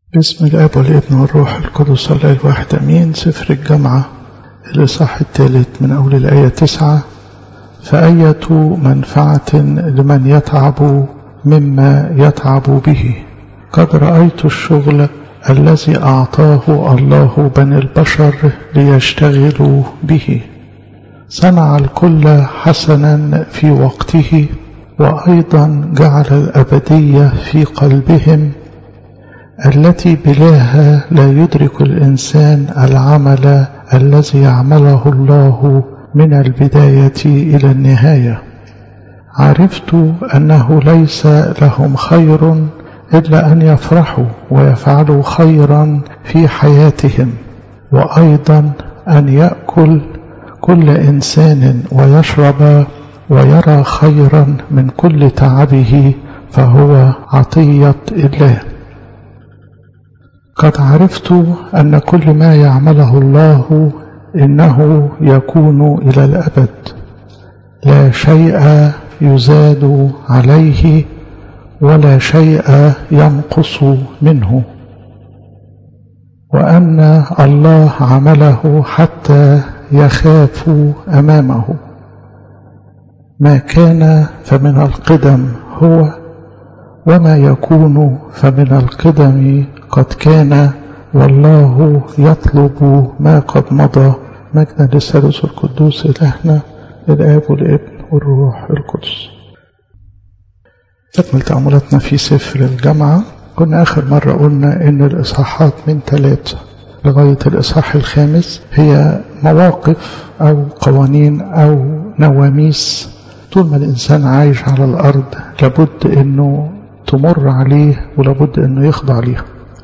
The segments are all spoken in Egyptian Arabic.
بسم الاب والابن والروح القدس الله الواحد امين سفر الجامعه الاصحاح الثالث من اول الايه تسعه فايه منفعه لمن يتعب مما يتعب به قد رايت الشغل الذي اعطاه الله بني البشر ليشتغلوا به صنع الكل حسنا في وقته وايضا جعل الابديه في قلبهم التي بلاها لا يدرك الإنسان العمل الذي يعمله الله من البداية إلى النهاية عرفت أنه ليس لهم خير إلا أن يفرحوا ويفعلوا خيرا في حياتهم وأيضا أن يأكل كل إنسان ويشرب ويرى خيرا من كل تعبه فهو عطية الله قد عرفت أن كل ما يعمله الله إنه يكون إلى الأبد لا شيء يزاد عليه ولا شيء ينقص منه وأن الله عمله حتى يخاف أمامه ما كان فمن القدم هو وما يكون فمن القدم قد كان والله يطلب ما قد مضى مجدا للثالوث القدوس إلهنا الآب والابن والروح القدس تكمل تأملاتنا في سفر الجامعة كنا آخر مرة قلنا إن الإصحاحات من ثلاثة لغاية الإصحاح الخامس هي مواقف أو قوانين أو نواميس طول ما الإنسان عايش على الأرض لابد إنه تمر عليه ولابد إنه يخضع ليها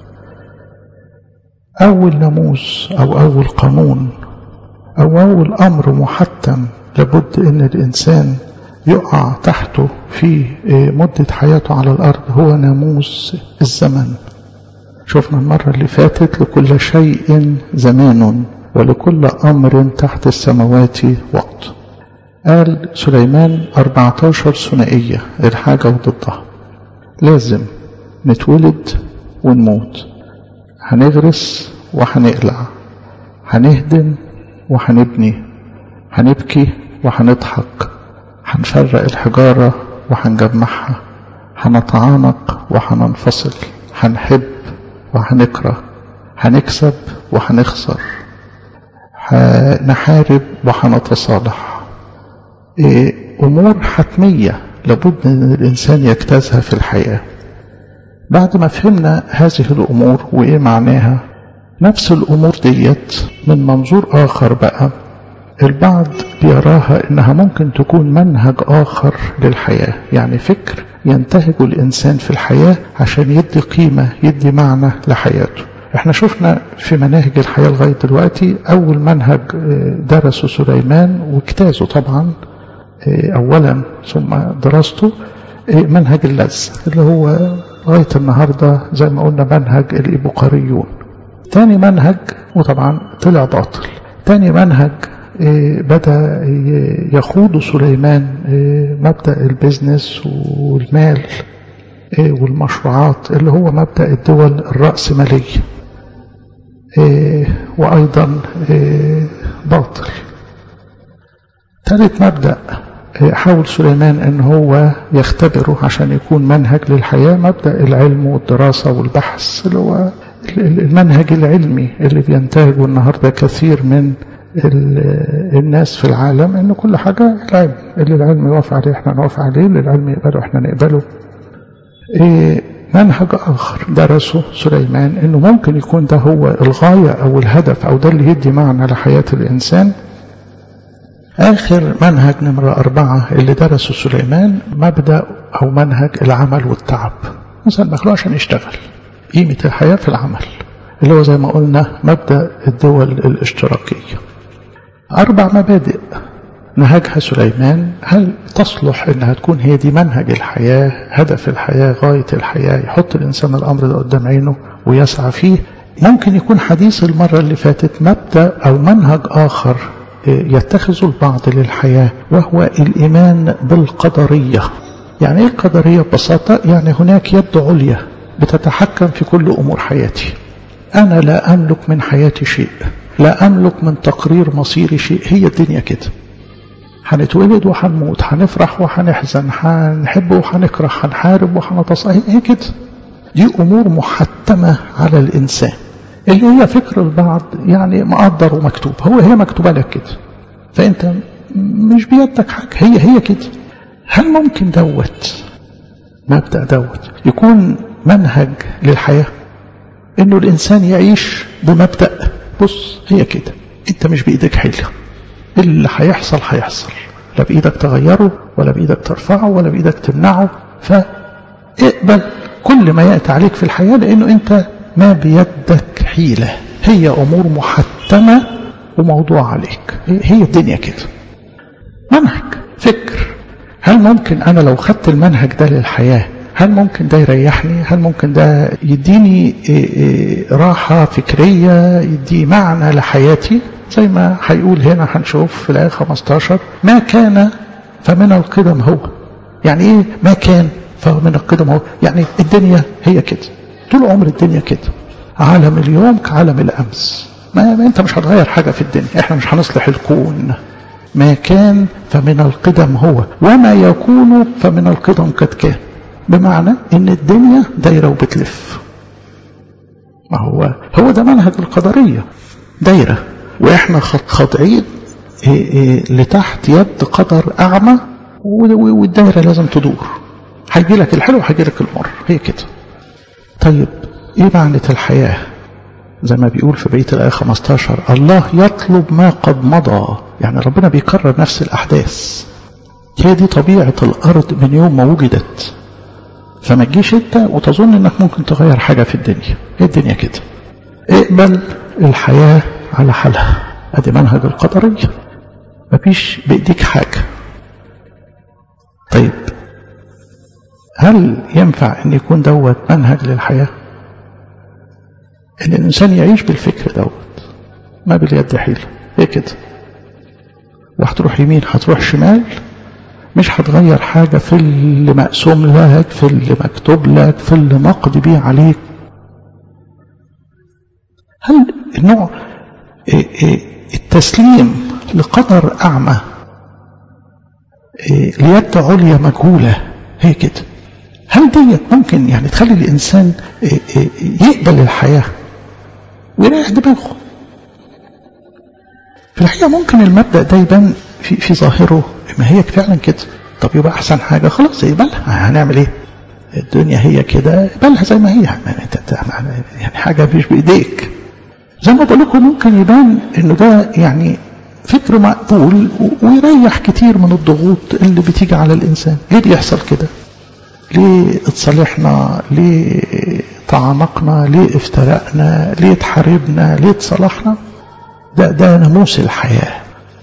أول ناموس أو أول قانون أو أول أمر محتم لابد إن الإنسان يقع تحته في مدة حياته على الأرض هو ناموس الزمن شفنا المرة اللي فاتت لكل شيء زمان ولكل أمر تحت السماوات وقت قال سليمان 14 ثنائية الحاجة وضدها لازم نتولد ونموت هنغرس وهنقلع هنهدم وهنبني هنبكي وهنضحك هنفرق الحجارة وهنجمعها هنتعانق وهننفصل هنحب وهنكره هنكسب وهنخسر هنحارب وهنتصالح أمور حتمية لابد أن الإنسان يجتازها في الحياة بعد ما فهمنا هذه الأمور وإيه معناها نفس الأمور ديت من منظور آخر بقى البعض بيراها إنها ممكن تكون منهج آخر للحياة يعني فكر ينتهج الإنسان في الحياة عشان يدي قيمة يدي معنى لحياته احنا شفنا في مناهج الحياة لغاية دلوقتي أول منهج درسه سليمان واجتازه طبعا أولا ثم دراسته منهج اللذة اللي هو لغاية النهاردة زي ما قلنا منهج الإبوقاريون تاني منهج وطبعا طلع باطل تاني منهج بدأ يخوض سليمان مبدأ البزنس والمال والمشروعات اللي هو مبدأ الدول الرأسمالية وأيضا باطل ثالث مبدأ حاول سليمان ان هو يختبره عشان يكون منهج للحياة مبدأ العلم والدراسة والبحث اللي هو المنهج العلمي اللي بينتهجه النهاردة كثير من الناس في العالم ان كل حاجة العلم اللي العلم يوافق عليه احنا نوافق عليه اللي العلم يقبله احنا نقبله إيه منهج اخر درسه سليمان انه ممكن يكون ده هو الغاية او الهدف او ده اللي يدي معنى لحياة الانسان آخر منهج نمرة أربعة اللي درسه سليمان مبدأ أو منهج العمل والتعب مثلا مخلوق عشان يشتغل قيمة الحياة في العمل اللي هو زي ما قلنا مبدأ الدول الاشتراكية أربع مبادئ نهجها سليمان هل تصلح انها تكون هي دي منهج الحياة هدف الحياة غاية الحياة يحط الإنسان الأمر ده قدام عينه ويسعى فيه ممكن يكون حديث المرة اللي فاتت مبدأ أو منهج آخر يتخذ البعض للحياة وهو الإيمان بالقدرية يعني إيه القدرية ببساطة يعني هناك يد عليا بتتحكم في كل أمور حياتي أنا لا أملك من حياتي شيء لا أملك من تقرير مصيري شيء هي الدنيا كده هنتولد وهنموت هنفرح وهنحزن هنحب وهنكره هنحارب وهنتصاهي هي كده دي أمور محتمة على الإنسان اللي هي فكر البعض يعني مقدر ومكتوب هو هي مكتوبة لك كده فأنت مش بيدك حاجة هي هي كده هل ممكن دوت مبدأ دوت يكون منهج للحياة انه الانسان يعيش بمبدأ بص هي كده انت مش بايدك حيلة اللي هيحصل هيحصل لا بايدك تغيره ولا بايدك ترفعه ولا بايدك تمنعه فاقبل كل ما يأتي عليك في الحياة لانه انت ما بيدك حيلة هي امور محتمة وموضوع عليك هي الدنيا كده منهج فكر هل ممكن أنا لو خدت المنهج ده للحياة هل ممكن ده يريحني هل ممكن ده يديني راحة فكرية يدي معنى لحياتي زي ما هيقول هنا هنشوف في الآية 15 ما كان فمن القدم هو يعني ايه ما كان فمن القدم هو يعني الدنيا هي كده طول عمر الدنيا كده عالم اليوم كعالم الأمس ما, ما انت مش هتغير حاجة في الدنيا احنا مش هنصلح الكون ما كان فمن القدم هو وما يكون فمن القدم قد كان بمعنى ان الدنيا دايرة وبتلف ما هو هو ده منهج القدرية دايرة واحنا خاضعين لتحت يد قدر اعمى والدايرة لازم تدور هيجي لك الحلو وهيجي لك المر هي كده طيب ايه معنى الحياة زي ما بيقول في بيت الآية 15 الله يطلب ما قد مضى يعني ربنا بيكرر نفس الأحداث هي دي طبيعة الأرض من يوم ما وجدت فما تجيش انت وتظن انك ممكن تغير حاجة في الدنيا هي الدنيا كده اقبل الحياة على حالها ادي منهج القدرية مفيش بايديك حاجة طيب هل ينفع ان يكون دوت منهج للحياه ان الانسان يعيش بالفكر دوت ما باليد حيلة هي كده وهتروح يمين هتروح شمال مش هتغير حاجة في اللي مقسوم لك في اللي مكتوب لك في اللي مقضي بيه عليك هل النوع التسليم لقدر أعمى ليد عليا مجهولة هي كده هل ديت ممكن يعني تخلي الإنسان يقبل الحياة ويريح دماغه في الحقيقة ممكن المبدأ ده يبان في, في ظاهره ما هي فعلا كده طب يبقى أحسن حاجة خلاص يقبلها هنعمل إيه الدنيا هي كده اقبلها زي ما هي يعني حاجة مش بإيديك زي ما بقول لكم ممكن يبان إنه ده يعني فكر مقبول ويريح كتير من الضغوط اللي بتيجي على الإنسان ليه بيحصل كده ليه اتصالحنا ليه تعانقنا ليه افترقنا ليه اتحاربنا ليه اتصالحنا ده ده ناموس الحياة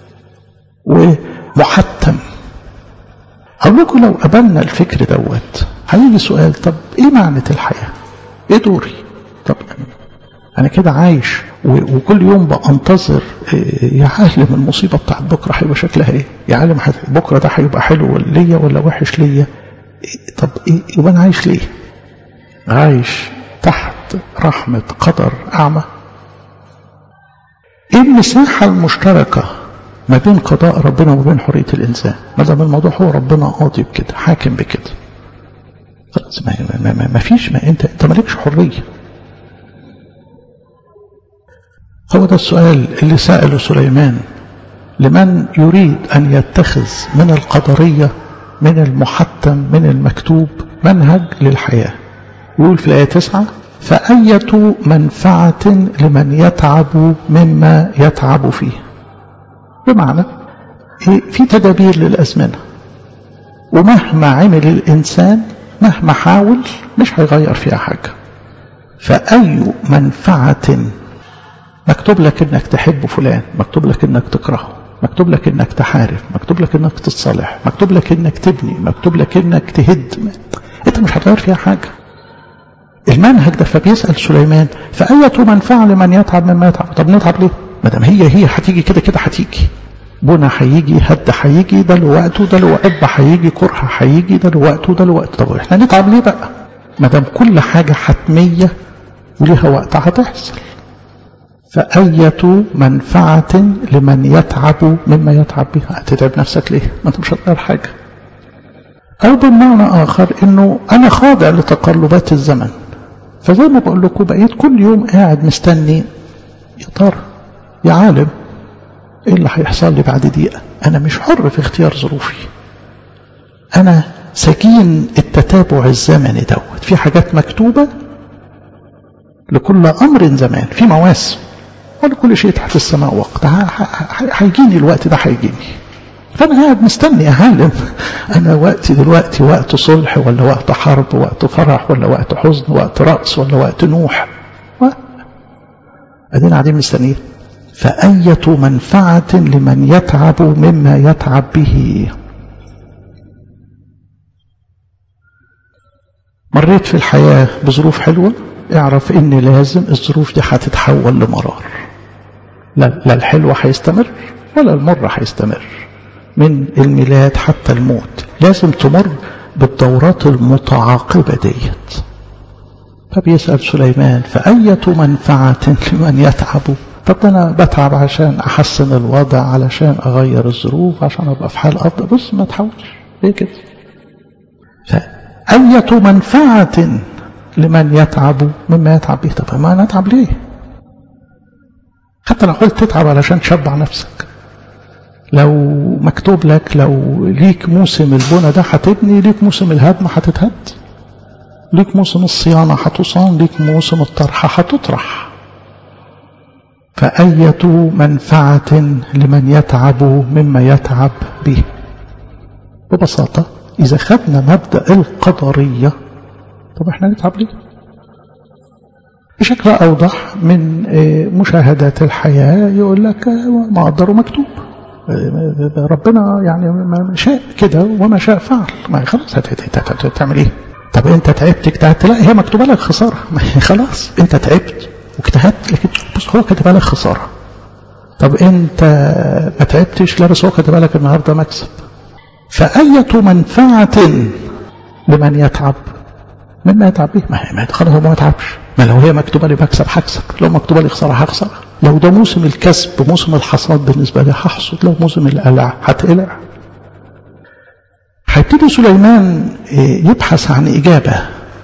ومحتم أقول لكم لو قبلنا الفكر دوت هيجي سؤال طب ايه معنى الحياة ايه دوري طب انا كده عايش وكل يوم بانتظر يا عالم المصيبة بتاعت بكرة هيبقى شكلها ايه يا عالم بكرة ده هيبقى حلو ليا ولا وحش ليا طب ايه يبقى انا عايش ليه عايش تحت رحمة قدر أعمى ايه المساحة المشتركة ما بين قضاء ربنا وما بين حرية الإنسان ما دام الموضوع هو ربنا قاضي بكده حاكم بكده خلاص ما, ما, ما, ما فيش ما انت انت مالكش حرية هو ده السؤال اللي سأله سليمان لمن يريد أن يتخذ من القدرية من المحتم من المكتوب منهج للحياة يقول في الآية 9 فأية منفعة لمن يتعب مما يتعب فيه بمعنى في تدابير للأزمنة ومهما عمل الإنسان مهما حاول مش هيغير فيها حاجة فأي منفعة مكتوب لك انك تحب فلان مكتوب لك انك تكرهه مكتوب لك انك تحارب مكتوب لك انك تتصالح مكتوب لك انك تبني مكتوب لك انك تهد انت مش هتغير فيها حاجة المنهج ده فبيسأل سليمان فأية منفعة لمن يتعب مما يتعب طب نتعب ليه ما دام هي هي هتيجي كده كده هتيجي بنا هيجي هد هيجي ده لوقته ده لوقت هيجي كره هيجي ده لوقته ده لوقته طب احنا نتعب ليه بقى ما دام كل حاجة حتمية وليها وقت هتحصل فأية منفعة لمن يتعب مما يتعب بها هتتعب نفسك ليه ما انت مش هتغير حاجة أو بمعنى آخر إنه أنا خاضع لتقلبات الزمن فزي ما بقول لكم بقيت كل يوم قاعد مستني يا ترى يا عالم ايه اللي هيحصل لي بعد دقيقة انا مش حر في اختيار ظروفي انا سكين التتابع الزمني دوت في حاجات مكتوبة لكل امر زمان في مواسم ولكل شيء تحت السماء وقت هيجيني الوقت ده هيجيني فانا قاعد مستني اعلم انا وقتي دلوقتي وقت صلح ولا وقت حرب وقت فرح ولا وقت حزن وقت رأس ولا وقت نوح ادينا قاعدين مستنيين فأية منفعة لمن يتعب مما يتعب به مريت في الحياة بظروف حلوة اعرف ان لازم الظروف دي هتتحول لمرار لا, لا الحلوة هيستمر ولا المر هيستمر من الميلاد حتى الموت لازم تمر بالدورات المتعاقبة ديت فبيسأل سليمان فأية منفعة لمن يتعب طب أنا بتعب عشان أحسن الوضع علشان أغير الظروف عشان أبقى في حال أفضل بص ما تحاولش ليه كده فأية منفعة لمن يتعب مما يتعب به طب ما نتعب ليه حتى لو قلت تتعب علشان تشبع نفسك لو مكتوب لك لو ليك موسم البنى ده هتبني ليك موسم الهدم هتتهد ليك موسم الصيانة هتصان ليك موسم الطرح هتطرح فأية منفعة لمن يتعب مما يتعب به ببساطة إذا خدنا مبدأ القدرية طب احنا نتعب ليه بشكل أوضح من مشاهدات الحياة يقول لك ما قدره مكتوب ربنا يعني ما شاء كده وما شاء فعل ما خلاص هتعمل ايه طب انت تعبت اجتهدت لا هي مكتوبه لك خساره خلاص انت تعبت واجتهدت لكن بص هو كاتبها لك خساره طب انت ما تعبتش لا بس هو كاتبها لك النهارده مكسب فأية منفعة لمن يتعب مما يتعب به ما خلاص هو ما يتعبش ما لو هي مكتوبه لي مكسب هكسب لو مكتوبه لي خساره هخسر لو ده موسم الكسب موسم الحصاد بالنسبه لي هحصد لو موسم القلع هتقلع هيبتدي سليمان يبحث عن إجابة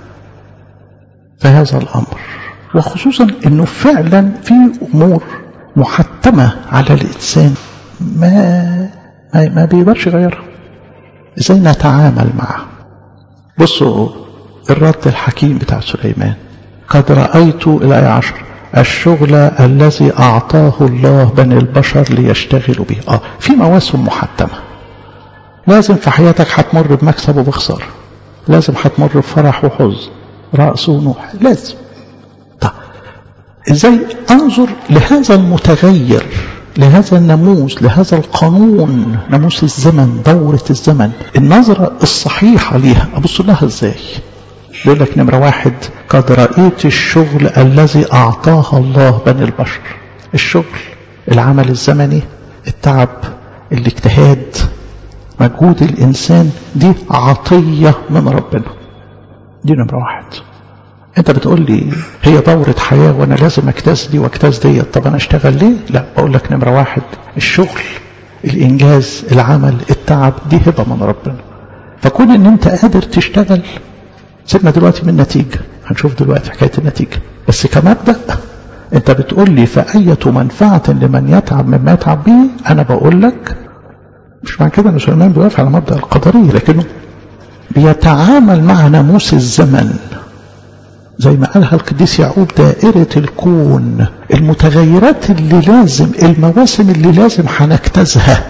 في هذا الأمر وخصوصا أنه فعلا في أمور محتمة على الإنسان ما ما, ما بيقدرش يغيرها ازاي نتعامل معها بصوا الرد الحكيم بتاع سليمان قد رأيت الآية عشر الشغل الذي أعطاه الله بني البشر ليشتغلوا به آه في مواسم محتمة لازم في حياتك هتمر بمكسب وبخسارة لازم هتمر بفرح وحزن رأس ونوح لازم طب ازاي انظر لهذا المتغير لهذا الناموس لهذا القانون ناموس الزمن دورة الزمن النظرة الصحيحة ليها أبص لها ازاي يقول لك نمرة واحد قد رأيت الشغل الذي أعطاه الله بني البشر الشغل العمل الزمني التعب الاجتهاد مجهود الإنسان دي عطية من ربنا دي نمرة واحد انت بتقول لي هي دورة حياة وانا لازم اجتاز دي واجتاز دي طب انا اشتغل ليه لا بقول لك نمرة واحد الشغل الانجاز العمل التعب دي هبة من ربنا فكون ان انت قادر تشتغل سيبنا دلوقتي من النتيجة هنشوف دلوقتي حكاية النتيجة بس كمبدأ انت بتقول لي فأية منفعة لمن يتعب مما يتعب به انا بقول لك مش معنى كده ان سليمان بيوافق على مبدأ القدرية لكنه بيتعامل مع ناموس الزمن زي ما قالها القديس يعقوب دائرة الكون المتغيرات اللي لازم المواسم اللي لازم هنجتازها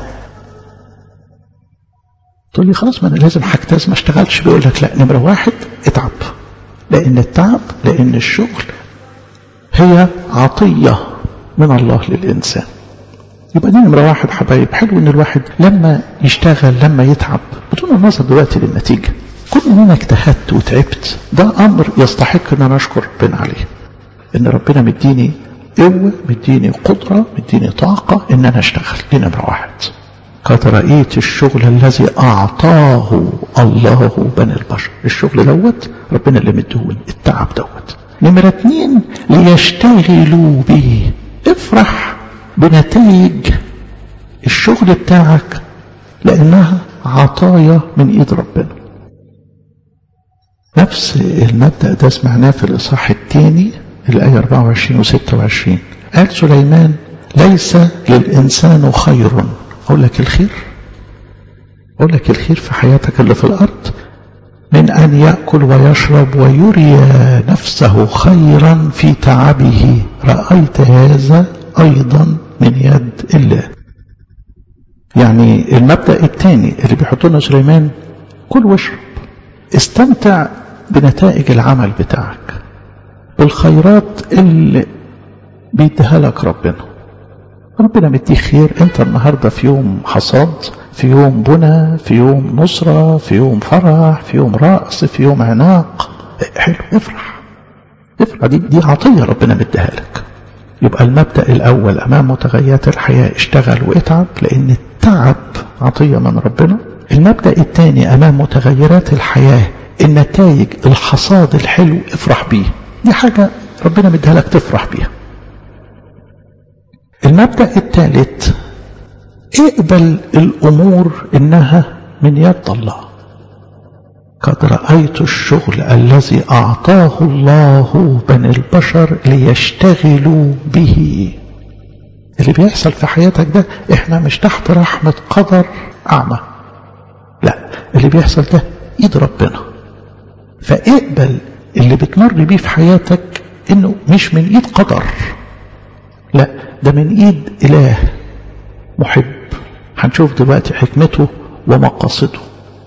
تقول لي خلاص ما انا لازم هجتاز ما اشتغلش بيقول لك لا نمرة واحد اتعب لان التعب لان الشغل هي عطية من الله للإنسان يبقى دي نمرة واحد حبايب حلو ان الواحد لما يشتغل لما يتعب بدون النظر دلوقتي للنتيجة كل ان انا اجتهدت وتعبت ده امر يستحق ان انا اشكر ربنا عليه ان ربنا مديني قوة مديني قدرة مديني طاقة ان انا اشتغل دي نمرة واحد قد رأيت الشغل الذي أعطاه الله بني البشر الشغل دوت ربنا اللي مدهون التعب دوت نمرة اتنين ليشتغلوا به افرح بنتائج الشغل بتاعك لأنها عطايا من إيد ربنا نفس المبدأ ده سمعناه في الإصحاح الثاني الآية 24 و 26 قال سليمان ليس للإنسان خير أقول لك الخير أقول لك الخير في حياتك اللي في الأرض من أن يأكل ويشرب ويري نفسه خيرا في تعبه رأيت هذا أيضا من يد الله يعني المبدأ الثاني اللي بيحطه لنا سليمان كل واشرب استمتع بنتائج العمل بتاعك بالخيرات اللي بيديها لك ربنا ربنا مديك خير انت النهاردة في يوم حصاد في يوم بنى في يوم نصرة في يوم فرح في يوم رأس في يوم عناق حلو افرح افرح دي, دي عطية ربنا مديها لك يبقى المبدأ الأول أمام متغيرات الحياة اشتغل واتعب لأن التعب عطية من ربنا المبدأ الثاني أمام متغيرات الحياة النتائج الحصاد الحلو افرح بيه دي حاجة ربنا مديها لك تفرح بيها المبدأ الثالث اقبل الأمور إنها من يد الله قد رأيت الشغل الذي أعطاه الله بني البشر ليشتغلوا به اللي بيحصل في حياتك ده احنا مش تحت رحمة قدر أعمى لا اللي بيحصل ده ايد ربنا فاقبل اللي بتمر بيه في حياتك انه مش من ايد قدر لا ده من ايد اله محب هنشوف دلوقتي حكمته ومقاصده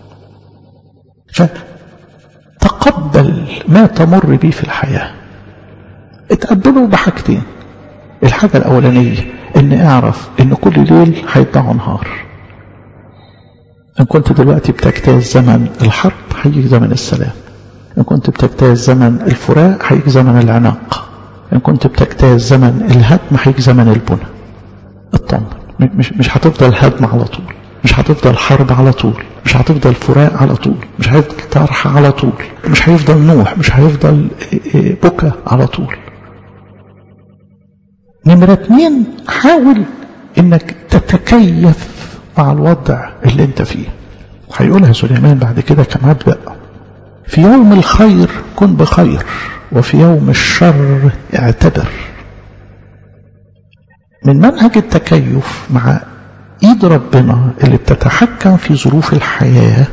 فتقبل ما تمر بيه في الحياة اتقبله بحاجتين الحاجة الأولانية ان اعرف ان كل ليل هيطلع نهار ان كنت دلوقتي بتجتاز زمن الحرب هيجي زمن السلام ان كنت بتجتاز زمن الفراق هيجي زمن العناق ان كنت بتجتاز زمن الهدم هيجي زمن البنى اطمن مش مش هتفضل هدم على طول مش هتفضل حرب على طول مش هتفضل فراق على طول مش هيفضل طرح على طول مش هيفضل نوح مش هيفضل بكى على طول نمرة اتنين حاول انك تتكيف مع الوضع اللي انت فيه هيقولها سليمان بعد كده كمبدأ في يوم الخير كن بخير وفي يوم الشر اعتبر من منهج التكيف مع ايد ربنا اللي بتتحكم في ظروف الحياة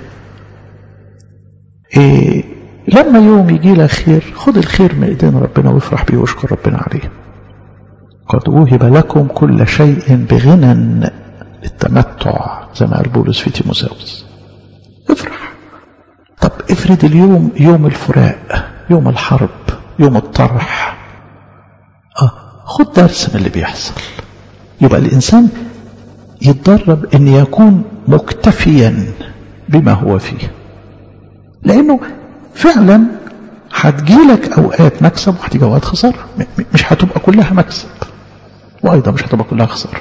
إيه لما يوم يجي لك خير خد الخير من ايدين ربنا وافرح بيه واشكر ربنا عليه قد وهب لكم كل شيء بغنى للتمتع زي ما قال بولس في تيموساوس افرح طب افرض اليوم يوم الفراق يوم الحرب يوم الطرح اه خد درس من اللي بيحصل يبقى الانسان يتدرب ان يكون مكتفيا بما هو فيه لانه فعلا هتجيلك اوقات مكسب وهتيجي اوقات خساره مش هتبقى كلها مكسب وايضا مش هتبقى كلها خساره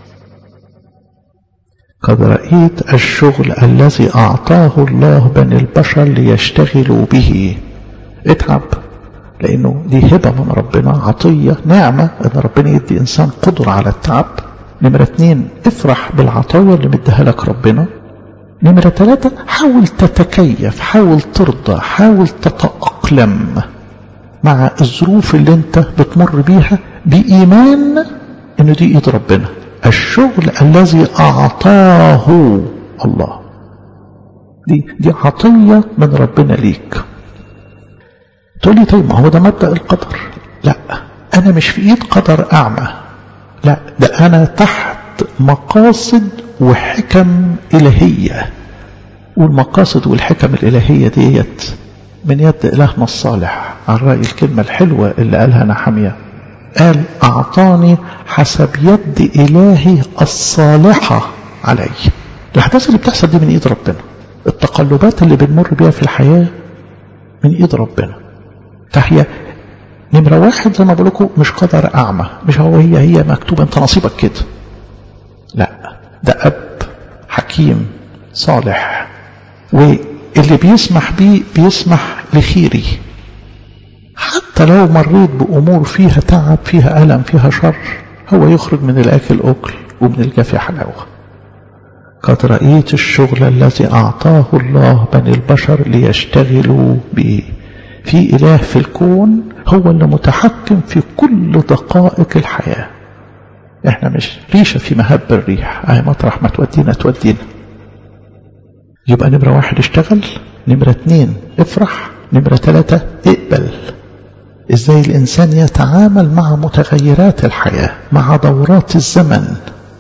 قد رأيت الشغل الذي أعطاه الله بني البشر ليشتغلوا به اتعب لأنه دي هبة من ربنا عطية نعمة أن ربنا يدي إنسان قدرة على التعب نمرة اتنين افرح بالعطايا اللي مديها لك ربنا نمرة ثلاثة حاول تتكيف حاول ترضى حاول تتأقلم مع الظروف اللي انت بتمر بيها بإيمان ان دي ايد ربنا الشغل الذي أعطاه الله دي دي عطية من ربنا ليك تقول لي طيب ما هو ده مبدأ القدر لا أنا مش في إيد قدر أعمى لا ده أنا تحت مقاصد وحكم إلهية والمقاصد والحكم الإلهية ديت من يد إلهنا الصالح عن رأي الكلمة الحلوة اللي قالها نحمية قال أعطاني حسب يد إلهي الصالحة علي الأحداث اللي بتحصل دي من إيد ربنا التقلبات اللي بنمر بيها في الحياة من إيد ربنا فهي نمرة واحد زي ما بقول لكم مش قدر أعمى مش هو هي هي مكتوبة أنت نصيبك كده لا ده أب حكيم صالح واللي بيسمح بيه بيسمح لخيري حتى لو مريت بأمور فيها تعب فيها ألم فيها شر هو يخرج من الأكل أكل ومن الجافي حلاوة قد رأيت الشغل الذي أعطاه الله بني البشر ليشتغلوا به في إله في الكون هو اللي متحكم في كل دقائق الحياة احنا مش ريشة في مهب الريح اهي مطرح ما تودينا تودينا يبقى نمرة واحد اشتغل نمرة اتنين افرح نمرة ثلاثة اقبل ازاي الانسان يتعامل مع متغيرات الحياة مع دورات الزمن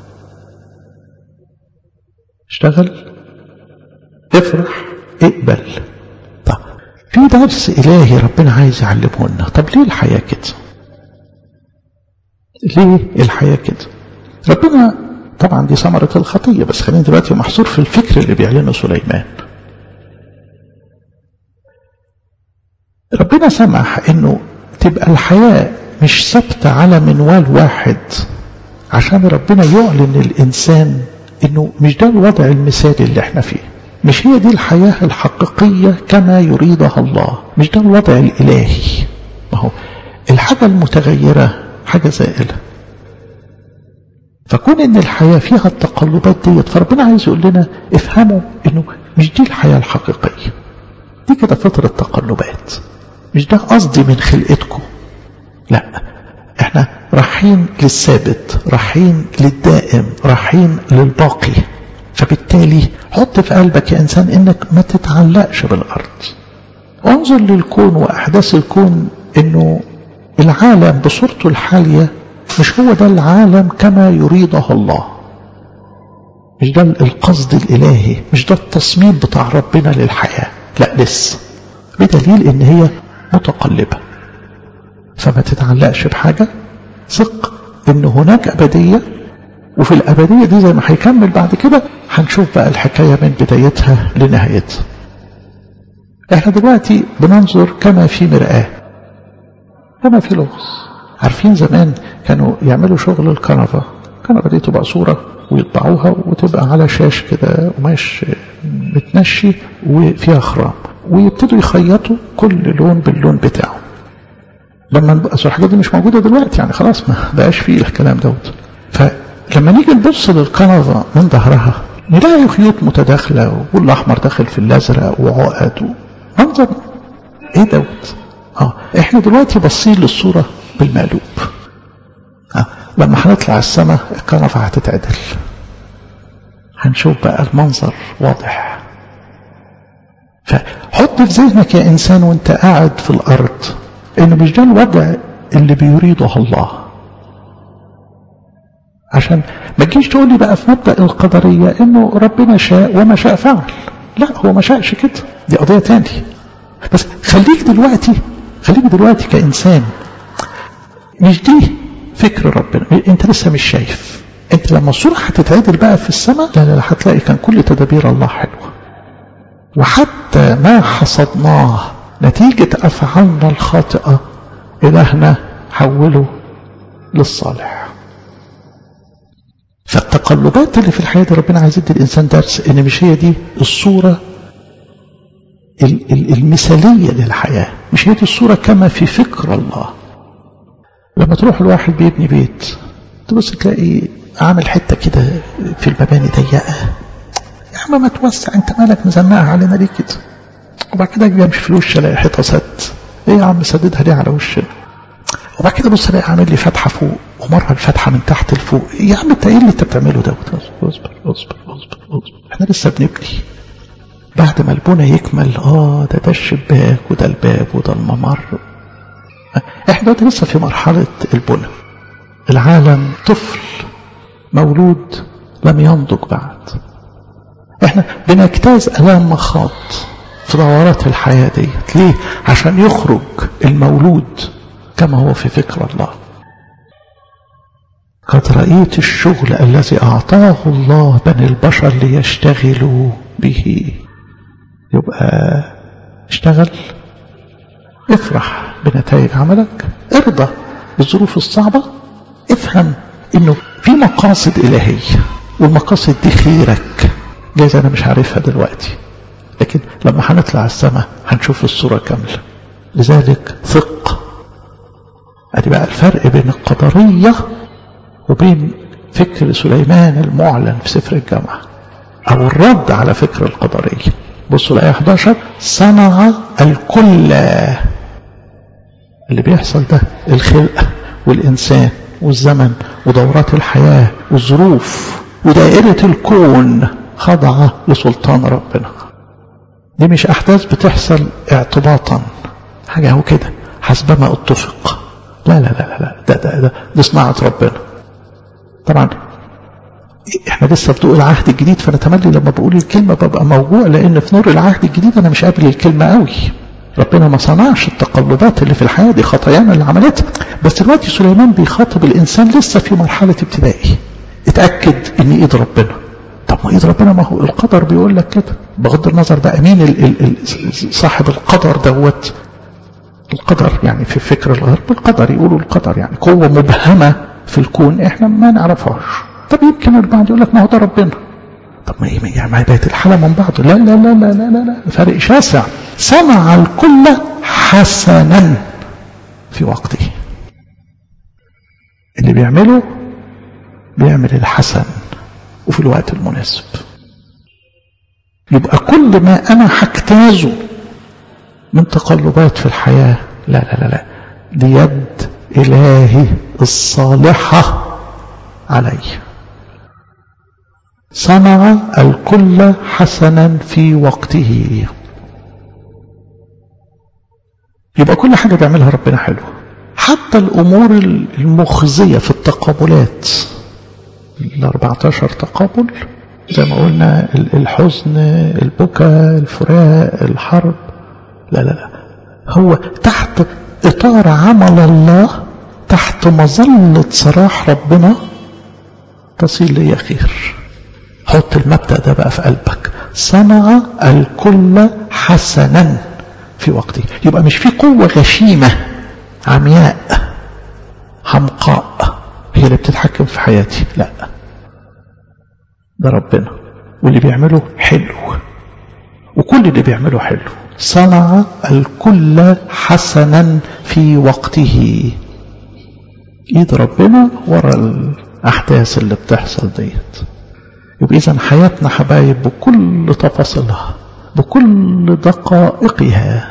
اشتغل افرح اقبل طب في درس الهي ربنا عايز يعلمه لنا طب ليه الحياة كده ليه الحياة كده ربنا طبعا دي ثمرة الخطية بس خلينا دلوقتي محصور في الفكر اللي بيعلنه سليمان ربنا سمح انه تبقى الحياة مش ثابتة على منوال واحد عشان ربنا يعلن الإنسان انه مش ده الوضع المثالي اللي احنا فيه مش هي دي الحياة الحقيقية كما يريدها الله مش ده الوضع الإلهي ما هو الحاجة المتغيرة حاجة زائلة فكون ان الحياة فيها التقلبات ديت فربنا عايز يقول لنا افهموا انه مش دي الحياة الحقيقية دي كده فترة تقلبات مش ده قصدي من خلقتكم لا احنا رايحين للثابت رايحين للدائم رايحين للباقي فبالتالي حط في قلبك يا انسان انك ما تتعلقش بالارض انظر للكون واحداث الكون انه العالم بصورته الحالية مش هو ده العالم كما يريده الله مش ده القصد الإلهي مش ده التصميم بتاع ربنا للحياة لا لسه بدليل ان هي متقلبة فما تتعلقش بحاجة ثق ان هناك أبدية وفي الأبدية دي زي ما هيكمل بعد كده هنشوف بقى الحكاية من بدايتها لنهايتها احنا دلوقتي بننظر كما في مرآة كما في لغز عارفين زمان كانوا يعملوا شغل الكنفة الكنفة دي تبقى صورة ويطبعوها وتبقى على شاش كده قماش متنشي وفيها خرام ويبتدوا يخيطوا كل لون باللون بتاعه لما نبقى الحاجات دي مش موجودة دلوقتي يعني خلاص ما بقاش فيه الكلام دوت فلما نيجي نبص للكنفة من ظهرها نلاقي خيوط متداخلة والأحمر داخل في الأزرق وعقد منظر ايه دوت اه احنا دلوقتي باصين للصورة بالمقلوب آه. لما هنطلع السماء الكنفة هتتعدل هنشوف بقى المنظر واضح فحط في ذهنك يا إنسان وانت قاعد في الأرض إن مش ده الوضع اللي بيريده الله عشان ما تجيش تقول لي بقى في مبدأ القدرية إنه ربنا شاء وما شاء فعل لا هو ما شاءش كده دي قضية تانية بس خليك دلوقتي خليك دلوقتي كإنسان مش دي فكر ربنا انت لسه مش شايف انت لما الصورة هتتعدل بقى في السماء لا لا هتلاقي كان كل تدابير الله حلوة وحتى ما حصدناه نتيجة أفعالنا الخاطئة إلهنا حوله للصالح فالتقلبات اللي في الحياة دي ربنا عايز يدي الإنسان درس إن مش هي دي الصورة المثالية للحياة مش هي دي الصورة كما في فكر الله لما تروح الواحد بيبني بيت تبص تلاقي عامل حتة كده في المباني ضيقة يا عم ما توسع انت مالك مزنقها علينا ليه كده وبعد كده اجي امشي في الوش الاقي حيطه سد ايه يا عم سددها ليه على وشنا وبعد كده بص الاقي عامل لي فتحه فوق ومره الفتحه من تحت لفوق يا عم انت ايه اللي انت بتعمله دوت اصبر اصبر اصبر اصبر احنا لسه بنبني بعد ما البنى يكمل اه ده ده الشباك وده الباب وده الممر احنا دلوقتي لسه في مرحلة البنى العالم طفل مولود لم ينضج بعد احنا بنجتاز الام مخاض في دورات الحياة ديت ليه عشان يخرج المولود كما هو في فكر الله قد رأيت الشغل الذي أعطاه الله بني البشر ليشتغلوا به يبقى اشتغل افرح بنتائج عملك ارضى بالظروف الصعبة افهم انه في مقاصد الهية والمقاصد دي خيرك جايز أنا مش عارفها دلوقتي لكن لما هنطلع السماء هنشوف الصورة كاملة لذلك ثق ادي بقى الفرق بين القدرية وبين فكر سليمان المعلن في سفر الجامعة او الرد على فكر القدرية بصوا الآية 11 صنع الكل اللي بيحصل ده الخلقة والإنسان والزمن ودورات الحياة والظروف ودائرة الكون خضعة لسلطان ربنا دي مش أحداث بتحصل اعتباطا حاجة هو كده حسبما اتفق لا لا لا لا ده ده ده دي صناعة ربنا طبعا احنا لسه في ضوء العهد الجديد فانا تملي لما بقول الكلمة ببقى موجوع لان في نور العهد الجديد انا مش قابل الكلمة قوي ربنا ما صنعش التقلبات اللي في الحياة دي خطايانا اللي عملتها بس دلوقتي سليمان بيخاطب الانسان لسه في مرحلة ابتدائي اتأكد ان ايد ربنا طب ما ايد ربنا ما هو القدر بيقول لك كده بغض النظر بقى مين ال ال ال صاحب القدر دوت القدر يعني في فكر الغرب القدر يقولوا القدر يعني قوة مبهمة في الكون احنا ما نعرفهاش طب يمكن البعض يقول لك ما هو ده ربنا طب ما يعني ما بقت الحالة من بعض لا لا لا لا لا لا, لا. فرق شاسع صنع الكل حسنا في وقته اللي بيعمله بيعمل الحسن وفي الوقت المناسب يبقى كل ما انا هجتازه من تقلبات في الحياة لا لا لا لا دي يد إلهي الصالحة علي صنع الكل حسنا في وقته يبقى كل حاجة بيعملها ربنا حلوة حتى الأمور المخزية في التقابلات ال 14 تقابل زي ما قلنا الحزن البكاء الفراق الحرب لا لا لا هو تحت إطار عمل الله تحت مظلة صراح ربنا تصير لي خير حط المبدأ ده بقى في قلبك صنع الكل حسنا في وقته يبقى مش في قوة غشيمة عمياء حمقاء هي اللي بتتحكم في حياتي لا ده ربنا واللي بيعمله حلو وكل اللي بيعمله حلو صنع الكل حسنا في وقته ايد ربنا ورا الاحداث اللي بتحصل ديت يبقى اذا حياتنا حبايب بكل تفاصيلها بكل دقائقها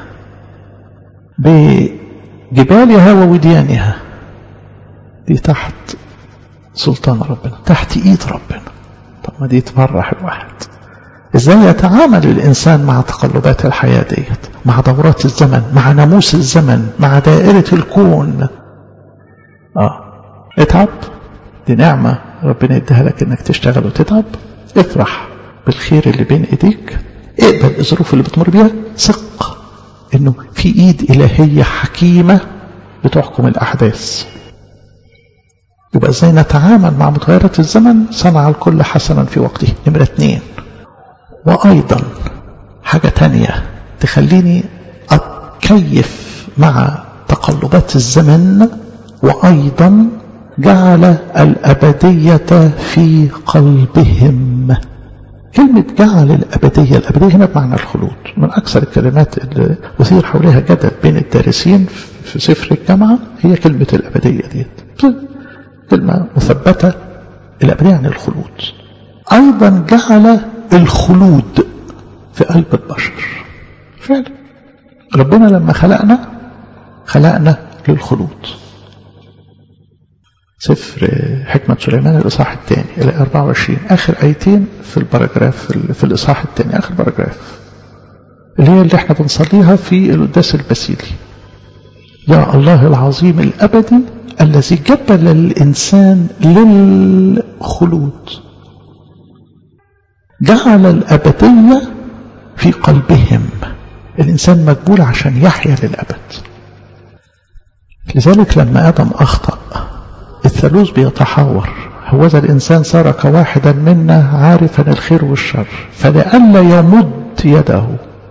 بجبالها ووديانها دي تحت سلطان ربنا تحت ايد ربنا طب ما دي تفرح الواحد ازاي يتعامل الانسان مع تقلبات الحياة ديت مع دورات الزمن مع ناموس الزمن مع دائرة الكون اه اتعب دي نعمة ربنا يديها لك انك تشتغل وتتعب افرح بالخير اللي بين ايديك اقبل الظروف اللي بتمر بيها ثق انه في ايد الهية حكيمة بتحكم الاحداث يبقى ازاي نتعامل مع متغيرات الزمن صنع الكل حسنا في وقته نمرة اثنين وأيضا حاجة تانية تخليني أتكيف مع تقلبات الزمن وأيضا جعل الأبدية في قلبهم كلمة جعل الأبدية الأبدية هنا بمعنى الخلود من أكثر الكلمات اللي أثير حولها جدل بين الدارسين في سفر الجامعة هي كلمة الأبدية ديت كلمة مثبتة الأبدية يعني الخلود أيضا جعل الخلود في قلب البشر فعلا ربنا لما خلقنا خلقنا للخلود سفر حكمة سليمان الإصحاح الثاني إلى 24 آخر آيتين في الباراجراف في الإصحاح الثاني آخر باراجراف اللي هي اللي احنا بنصليها في القداس البسيلي يا الله العظيم الأبدي الذي جبل الإنسان للخلود جعل الأبدية في قلبهم الإنسان مجبول عشان يحيا للأبد لذلك لما آدم أخطأ الثالوث بيتحاور هوذا الإنسان صار كواحدا منا عارفا الخير والشر فلئلا يمد يده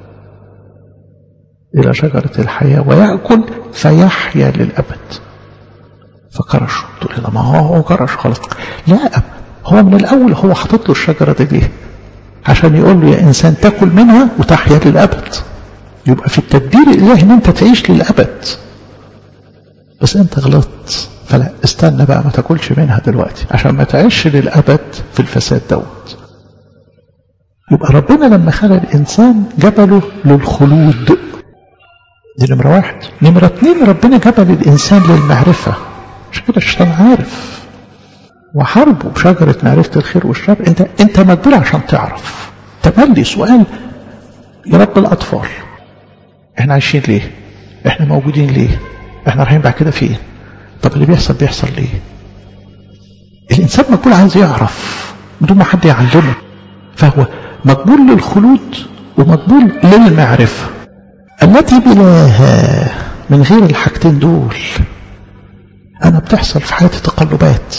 إلى شجرة الحياة ويأكل فيحيا للأبد فكرشه تقول لي ما هو هو كرش خلاص لا هو من الأول هو حاطط له الشجرة دي ليه عشان يقول له يا إنسان تاكل منها وتحيا للأبد يبقى في التدبير الإلهي إن أنت تعيش للأبد بس أنت غلطت فلا استنى بقى ما تاكلش منها دلوقتي عشان ما تعيش للأبد في الفساد دوت يبقى ربنا لما خلق الإنسان جبله للخلود دي نمرة واحد نمرة اتنين ربنا جبل الإنسان للمعرفة مش كده الشيطان عارف وحاربه بشجرة معرفة الخير والشر انت انت مجبور عشان تعرف تملي سؤال يا رب الأطفال احنا عايشين ليه احنا موجودين ليه احنا رايحين بعد كده فين طب اللي بيحصل بيحصل ليه الإنسان مجبور عايز يعرف بدون ما حد يعلمه فهو مقبول للخلود ومقبول للمعرفة التي بلاها من غير الحاجتين دول أنا بتحصل في حياتي تقلبات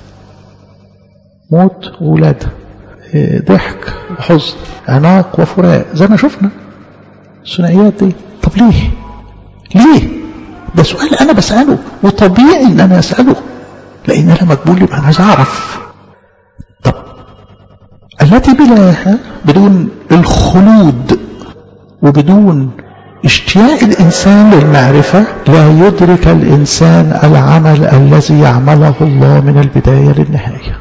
موت وولادة ضحك وحزن عناق وفراق زي ما شفنا الثنائيات دي طب ليه ليه ده سؤال أنا بسأله وطبيعي إن أنا أسأله لأن أنا مقبول يبقى أنا عايز أعرف طب التي بلاها بدون الخلود وبدون اشتياق الإنسان للمعرفة لا يدرك الإنسان العمل الذي يعمله الله من البداية للنهاية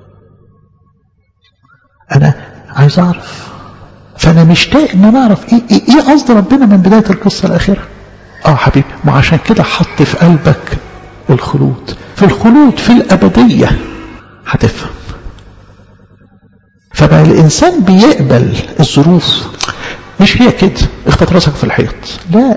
أنا عايز أعرف فأنا مشتاق إن أنا أعرف إيه, إيه, إيه قصد ربنا من بداية القصة الأخيرة آه حبيبي ما عشان كده حط في قلبك الخلود في الخلود في الأبدية هتفهم فبقى الإنسان بيقبل الظروف مش هي كده اخبط راسك في الحيط لا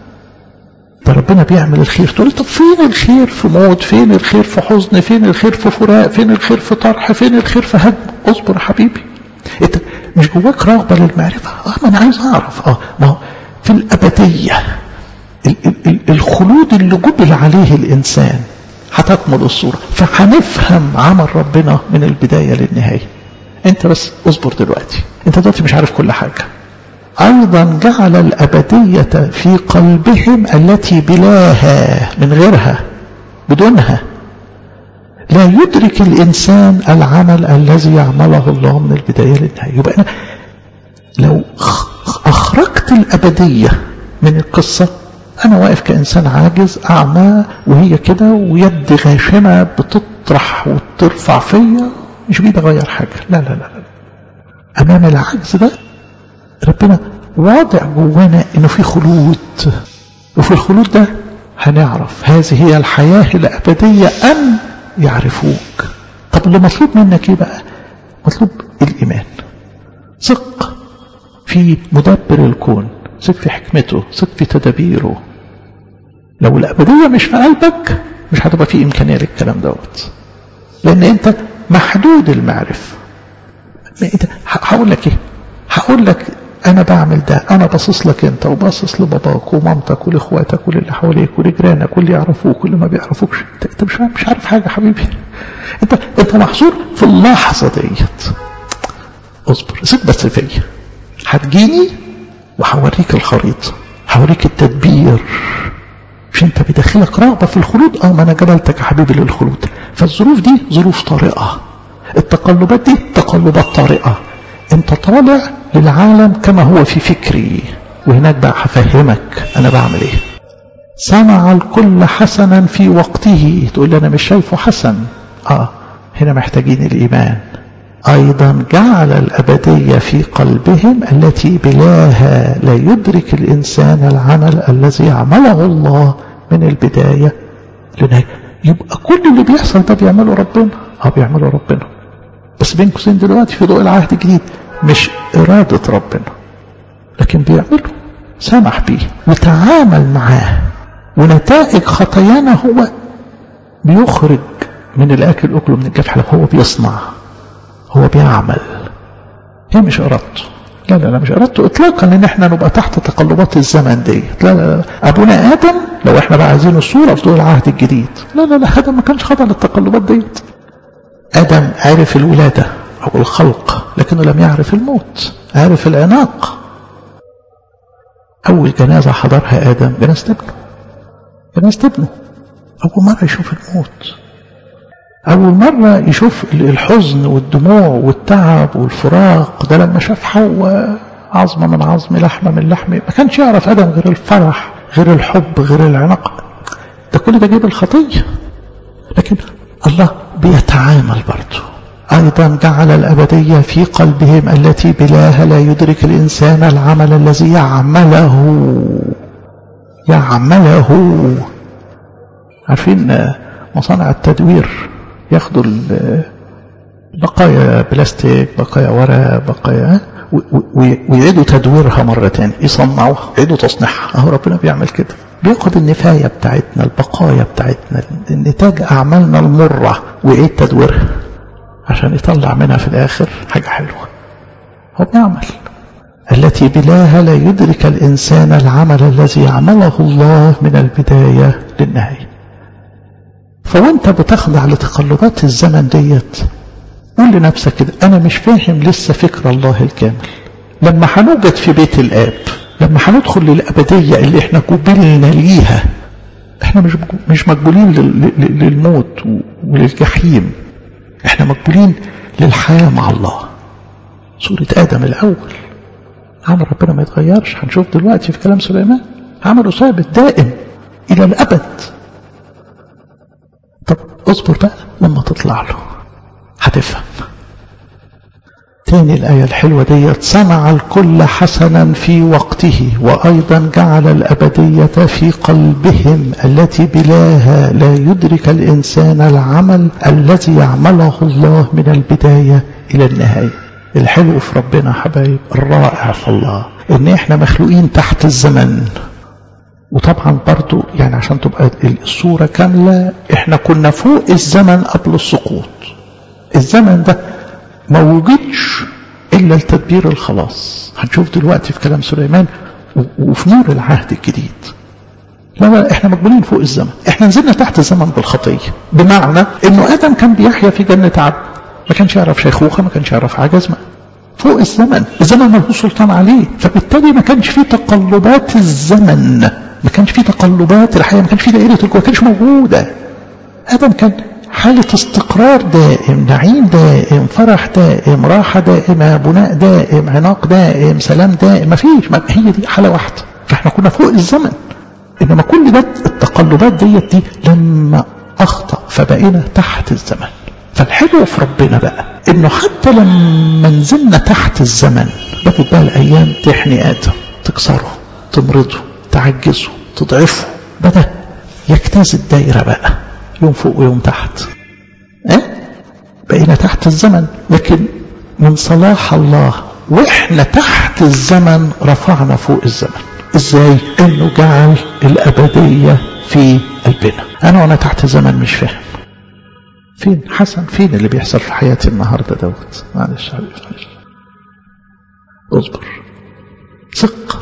ده ربنا بيعمل الخير تقول طب فين الخير في موت فين الخير في حزن فين الخير في فراق فين الخير في طرح فين الخير في هدم اصبر يا حبيبي انت مش جواك رغبه للمعرفه اه ما انا عايز اعرف اه ما هو في الابديه ال ال ال الخلود اللي جبل عليه الانسان هتكمل الصوره فهنفهم عمل ربنا من البدايه للنهايه انت بس اصبر دلوقتي انت دلوقتي مش عارف كل حاجه أيضا جعل الأبدية في قلبهم التي بلاها من غيرها بدونها لا يدرك الإنسان العمل الذي يعمله الله من البداية للنهاية يبقى أنا لو أخرجت الأبدية من القصة أنا واقف كإنسان عاجز أعمى وهي كده ويد غاشمة بتطرح وترفع فيا مش بيد أغير حاجة لا لا لا, لا. أمام العجز ده ربنا واضع جوانا انه في خلود وفي الخلود ده هنعرف هذه هي الحياة الأبدية أن يعرفوك طب اللي مطلوب منك ايه بقى مطلوب الإيمان ثق في مدبر الكون ثق في حكمته ثق في تدابيره لو الأبدية مش في قلبك مش هتبقى في إمكانية للكلام دوت لأن أنت محدود المعرفة انت هقول لك ايه هقول لك انا بعمل ده انا باصص لك انت وباصص لباباك ومامتك ولاخواتك وللي حواليك ولجيرانك واللي يعرفوك واللي ما بيعرفوكش انت, انت مش مش عارف حاجه حبيبي انت انت محصور في اللحظه ديت اصبر سيب بس فيا هتجيني وهوريك الخريطه هوريك التدبير مش انت بيدخلك رغبه في الخلود اه ما انا جبلتك يا حبيبي للخلود فالظروف دي ظروف طارئه التقلبات دي تقلبات طارئه انت طالع للعالم كما هو في فكري وهناك بقى هفهمك انا بعمل ايه صنع الكل حسنا في وقته تقول لي انا مش شايفه حسن اه هنا محتاجين الايمان ايضا جعل الابديه في قلبهم التي بلاها لا يدرك الانسان العمل الذي يعمله الله من البدايه لنهايه يبقى كل اللي بيحصل ده بيعمله ربنا اه بيعمله ربنا بس بين قوسين دلوقتي في ضوء العهد الجديد مش إرادة ربنا لكن بيعمله سمح بيه وتعامل معاه ونتائج خطايانا هو بيخرج من الأكل أكله من الجرح هو بيصنع هو بيعمل هي مش إرادته لا لا لا مش إرادته إطلاقا إن إحنا نبقى تحت تقلبات الزمن دي لا لا لا أبونا آدم لو إحنا بقى عايزين الصورة في ضوء العهد الجديد لا لا لا آدم ما كانش خضع للتقلبات ديت آدم عرف الولادة أو الخلق لكنه لم يعرف الموت عرف العناق أول جنازة حضرها آدم جنازة ابنه جنازة ابنه أول مرة يشوف الموت أول مرة يشوف الحزن والدموع والتعب والفراق ده لما شاف حواء عظمة من عظم لحمة من لحم ما كانش يعرف آدم غير الفرح غير الحب غير العناقة ده كل ده جيب الخطية لكن الله بيتعامل برضه أيضا جعل الأبدية في قلبهم التي بلاها لا يدرك الإنسان العمل الذي يعمله يعمله عارفين مصانع التدوير ياخدوا بقايا بلاستيك بقايا ورق بقايا ويعيدوا تدويرها مرة تاني يصنعوها يعيدوا تصنيعها اهو ربنا بيعمل كده بياخد النفاية بتاعتنا البقايا بتاعتنا النتاج أعمالنا المرة ويعيد تدويرها عشان يطلع منها في الآخر حاجة حلوة هو بيعمل التي بلاها لا يدرك الإنسان العمل الذي يعمله الله من البداية للنهاية فوانت بتخضع لتقلبات الزمن ديت قول لنفسك كده أنا مش فاهم لسه فكر الله الكامل لما هنوجد في بيت الآب لما هندخل للأبدية اللي احنا قبلنا ليها احنا مش مش مقبولين للموت وللجحيم احنا مقبولين للحياة مع الله سورة آدم الأول عمل ربنا ما يتغيرش هنشوف دلوقتي في كلام سليمان عمله ثابت دائم إلى الأبد طب اصبر بقى لما تطلع له هتفهم تاني الآية الحلوة ديت صنع الكل حسنا في وقته وأيضا جعل الأبدية في قلبهم التي بلاها لا يدرك الإنسان العمل الذي يعمله الله من البداية إلى النهاية الحلو في ربنا حبايب الرائع في الله إن إحنا مخلوقين تحت الزمن وطبعا برضو يعني عشان تبقى الصورة كاملة إحنا كنا فوق الزمن قبل السقوط الزمن ده ما وجدش إلا لتدبير الخلاص هنشوف دلوقتي في كلام سليمان وفي نور العهد الجديد لا لا احنا مقبولين فوق الزمن احنا نزلنا تحت الزمن بالخطية بمعنى انه ادم كان بيحيا في جنة عدن ما كانش يعرف شيخوخة ما كانش يعرف عجز ما فوق الزمن الزمن ملهوش سلطان عليه فبالتالي ما كانش فيه تقلبات الزمن ما كانش فيه تقلبات الحياة ما كانش فيه دائرة الجوع ما كانش موجودة ادم كان حالة استقرار دائم نعيم دائم فرح دائم راحة دائمة بناء دائم عناق دائم سلام دائم ما فيش ما هي دي حالة واحدة فاحنا كنا فوق الزمن انما كل ده التقلبات ديت دي لما اخطأ فبقينا تحت الزمن فالحلو في ربنا بقى انه حتى لما نزلنا تحت الزمن بدت بقى الايام تحني ادم تكسره تمرضه تعجزه تضعفه بدا يجتاز الدايره بقى يوم فوق ويوم تحت اه؟ بقينا تحت الزمن لكن من صلاح الله واحنا تحت الزمن رفعنا فوق الزمن ازاي انه جعل الابدية في قلبنا انا وانا تحت الزمن مش فاهم فين حسن فين اللي بيحصل في حياتي النهاردة دوت معلش معلش اصبر ثق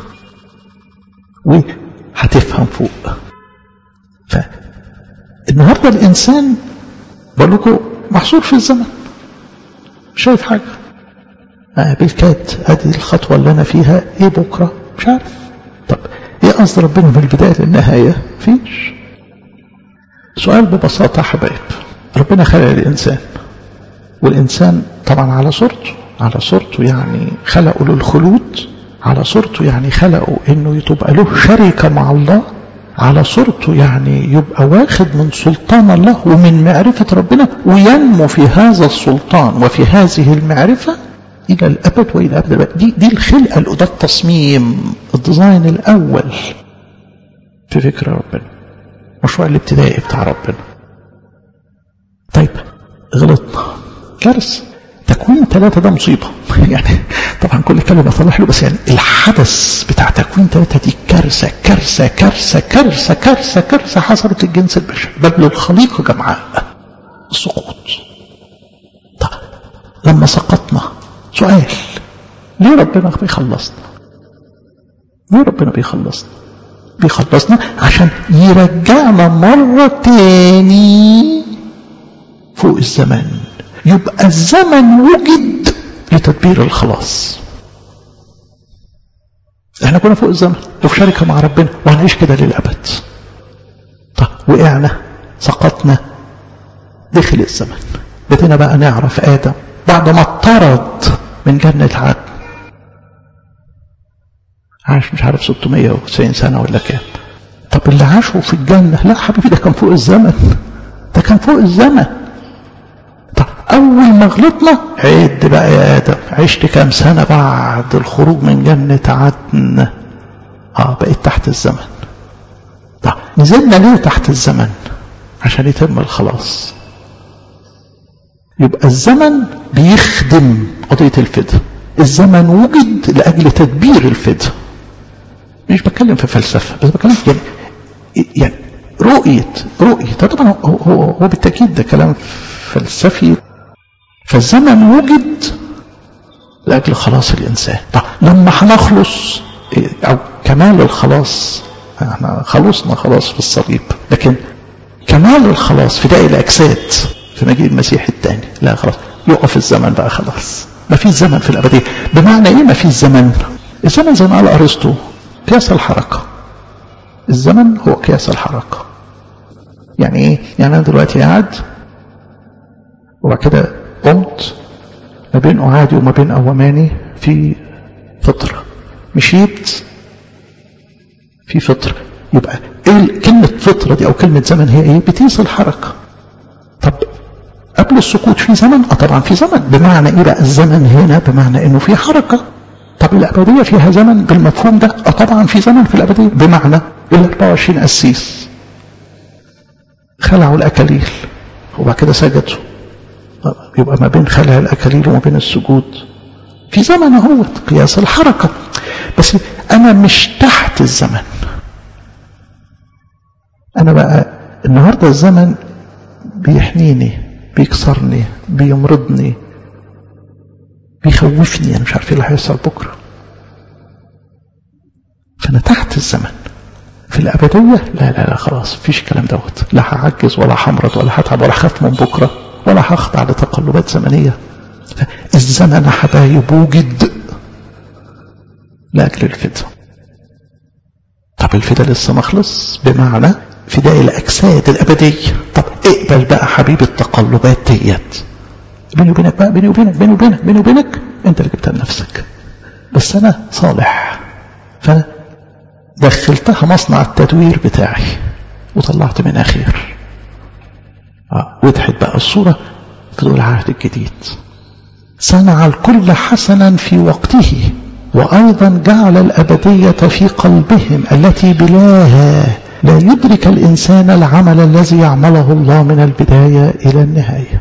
وهتفهم فوق ف النهاردة الإنسان بقول لكم محصور في الزمن مش شايف حاجة آه بالكاد ادي الخطوة اللي أنا فيها إيه بكرة مش عارف طب إيه قصد ربنا من البداية للنهاية فيش سؤال ببساطة حبايب ربنا خلق الإنسان والإنسان طبعا على صورته على صورته يعني خلقه للخلود على صورته يعني خلقه إنه تبقى له شركة مع الله على صورته يعني يبقى واخد من سلطان الله ومن معرفة ربنا وينمو في هذا السلطان وفي هذه المعرفة إلى الأبد وإلى الأبد دي, دي الخلقة ده التصميم الديزاين الأول في فكرة ربنا مشروع الابتدائي بتاع ربنا طيب غلطنا كارثة تكوين ثلاثة ده مصيبة يعني طبعا كل كلمة صلاح له بس يعني الحدث بتاع تكوين ثلاثة دي كارثة كارثة كارثة كارثة كارثة كارثة حصلت للجنس البشري بل للخليقة جمعاء السقوط طب لما سقطنا سؤال ليه ربنا بيخلصنا ليه ربنا بيخلصنا بيخلصنا عشان يرجعنا مرة تاني فوق الزمان يبقى الزمن وجد لتدبير الخلاص احنا كنا فوق الزمن وفي شركة مع ربنا وهنعيش كده للأبد طب وقعنا سقطنا دخل الزمن بدينا بقى نعرف آدم بعد ما اطرد من جنة عدن عاش مش عارف 690 سنة ولا كام طب اللي عاشوا في الجنة لا حبيبي ده كان فوق الزمن ده كان فوق الزمن طب أول ما غلطنا عد بقى يا آدم عشت كام سنة بعد الخروج من جنة عدن اه بقيت تحت الزمن طب نزلنا ليه تحت الزمن عشان يتم الخلاص يبقى الزمن بيخدم قضية الفداء الزمن وجد لأجل تدبير الفداء مش بتكلم في فلسفة بس بتكلم يعني يعني رؤية رؤية طبعا هو, هو, هو بالتأكيد ده كلام فلسفي فالزمن وجد لأجل خلاص الإنسان طب لما هنخلص أو كمال الخلاص احنا خلصنا خلاص في الصليب لكن كمال الخلاص في داء الأجساد في مجيء المسيح الثاني لا خلاص يقف الزمن بقى خلاص ما فيش زمن في الأبدية بمعنى إيه ما فيش زمن الزمن زي ما قال أرسطو قياس الحركة الزمن هو قياس الحركة يعني إيه يعني أنا دلوقتي قاعد وبعد كده قمت ما بين أعادي وما بين أوماني في فترة مشيت في فترة يبقى إيه كلمة فترة دي أو كلمة زمن هي إيه بتقيس الحركة طب قبل السقوط في زمن اه طبعا في زمن بمعنى ايه بقى الزمن هنا بمعنى انه في حركة طب الابدية فيها زمن بالمفهوم ده اه طبعا في زمن في الابدية بمعنى ال 24 قسيس خلعوا الاكاليل وبعد كده سجدوا يبقى ما بين خلع الاكاليل وما بين السجود في زمن اهوت قياس الحركة بس انا مش تحت الزمن انا بقى النهاردة الزمن بيحنيني بيكسرني بيمرضني بيخوفني انا مش عارف ايه اللي هيحصل بكره فانا تحت الزمن في الابديه لا لا لا خلاص مفيش الكلام دوت لا هعجز ولا همرض ولا هتعب ولا هخاف من بكره ولا هخضع لتقلبات زمنيه الزمن حبايب وجد لاجل الفداء طب الفداء لسه ما خلص بمعنى فداء الأجساد الأبدية طب اقبل بقى حبيب التقلبات ديت بيني وبينك بقى بيني وبينك بيني وبينك بيني وبينك انت اللي جبتها لنفسك بس انا صالح فانا دخلتها مصنع التدوير بتاعي وطلعت منها خير اه وضحت بقى الصورة في ضوء العهد الجديد صنع الكل حسنا في وقته وأيضا جعل الأبدية في قلبهم التي بلاها لا يدرك الإنسان العمل الذي يعمله الله من البداية إلى النهاية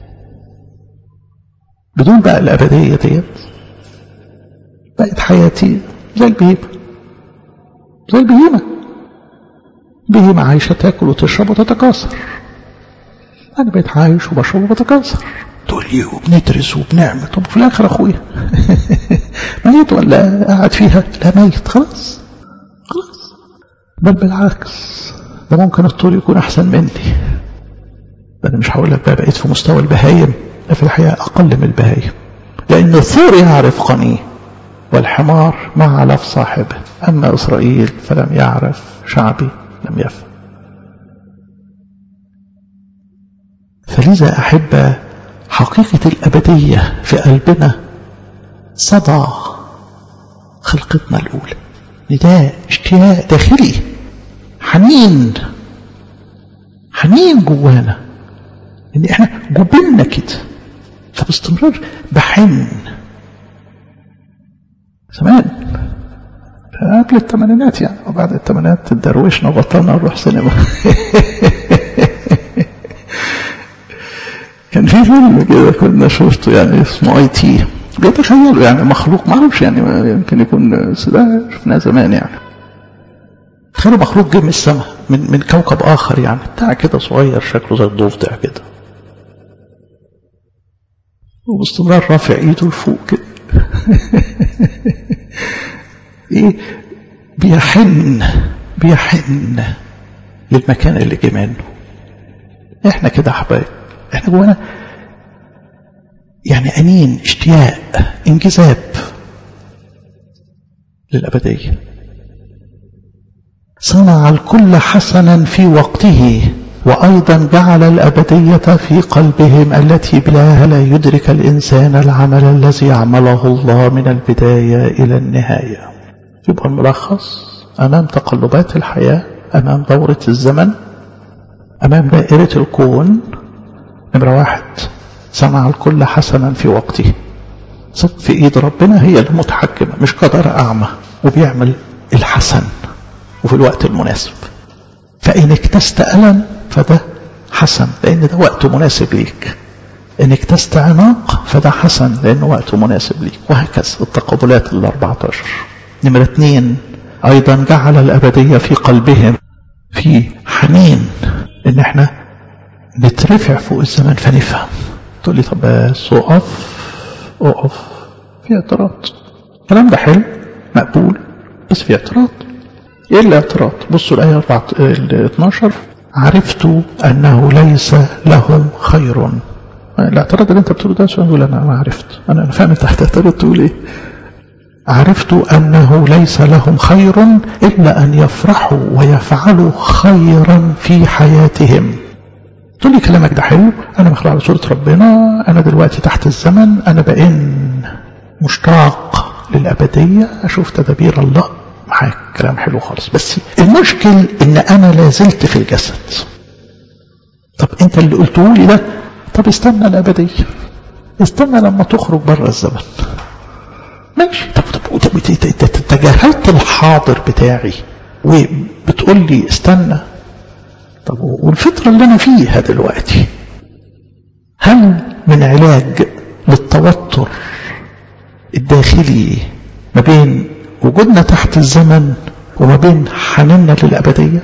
بدون بقى الأبدية ديت بقت حياتي زي البهيمة زي البهيمة بهيمة عايشة تاكل وتشرب وتتكاثر أنا بقيت عايش وبشرب وبتكاثر تقول لي وبندرس وبنعمل طب في الآخر أخويا ميت ولا قاعد فيها لا ميت خلاص خلاص بل بالعكس ده ممكن الطول يكون أحسن مني ده أنا مش هقول لك بقى بقيت في مستوى البهايم لا في الحقيقة أقل من البهايم لأن الثور يعرف قنيه والحمار مع علف صاحبه أما إسرائيل فلم يعرف شعبي لم يفهم فلذا أحب حقيقة الأبدية في قلبنا صدى خلقتنا الأولى نداء اشتياق داخلي حنين حنين جوانا ان احنا جبنا كده فباستمرار بحن زمان قبل الثمانينات يعني وبعد الثمانينات تدروشنا وبطلنا نروح سينما كان في فيلم كده كنا شفته يعني اسمه اي تي بيتخيلوا يعني مخلوق ما اعرفش يعني يمكن يكون ده شفناه زمان يعني تخيلوا مخلوق جه من السماء من من كوكب اخر يعني بتاع كده صغير شكله زي الضفدع كده وباستمرار رافع ايده لفوق كده ايه بيحن بيحن للمكان اللي جه منه احنا كده حبايب احنا جوانا يعني أنين اشتياق انجذاب للأبدية صنع الكل حسنا في وقته وأيضا جعل الأبدية في قلبهم التي بلاها لا يدرك الإنسان العمل الذي يعمله الله من البداية إلى النهاية يبقى الملخص أمام تقلبات الحياة أمام دورة الزمن أمام دائرة الكون نمرة واحد صنع الكل حسنا في وقته صدق في إيد ربنا هي المتحكمة مش قدر أعمى وبيعمل الحسن وفي الوقت المناسب فإن اكتست ألم فده حسن لأن ده وقت مناسب ليك إن اكتست عناق فده حسن لأنه وقت مناسب ليك وهكذا التقابلات ال 14 نمرة اثنين أيضا جعل الأبدية في قلبهم في حنين إن احنا نترفع فوق الزمن فنفهم تقول لي طب بس اقف اقف في اعتراض الكلام ده حلو مقبول بس في اعتراض ايه الاعتراض بصوا الايه 12 عرفت انه ليس لهم خير الاعتراض اللي انت بتقوله ده سؤال يقول انا ما عرفت انا انا فاهم انت هتعترض تقول ايه عرفت انه ليس لهم خير الا ان يفرحوا ويفعلوا خيرا في حياتهم تقول لي كلامك ده حلو انا مخلوق على صوره ربنا انا دلوقتي تحت الزمن انا بقين مشتاق للابديه اشوف تدابير الله معاك كلام حلو خالص بس المشكل ان انا لازلت في الجسد طب انت اللي قلته لي ده طب استنى الابديه استنى لما تخرج بره الزمن ماشي طب طب تجاهلت الحاضر بتاعي وبتقول لي استنى طب والفترة اللي أنا فيها دلوقتي هل من علاج للتوتر الداخلي ما بين وجودنا تحت الزمن وما بين حنيننا للأبدية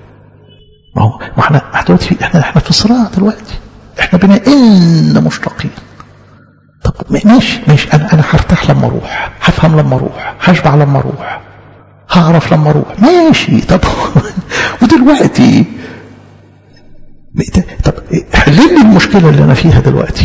ما هو ما احنا دلوقتي احنا احنا في صراع دلوقتي احنا بنا إن مشتاقين طب ماشي ماشي انا انا هرتاح لما اروح هفهم لما اروح هشبع لما اروح هعرف لما اروح ماشي طب ودلوقتي طب حل لي المشكله اللي انا فيها دلوقتي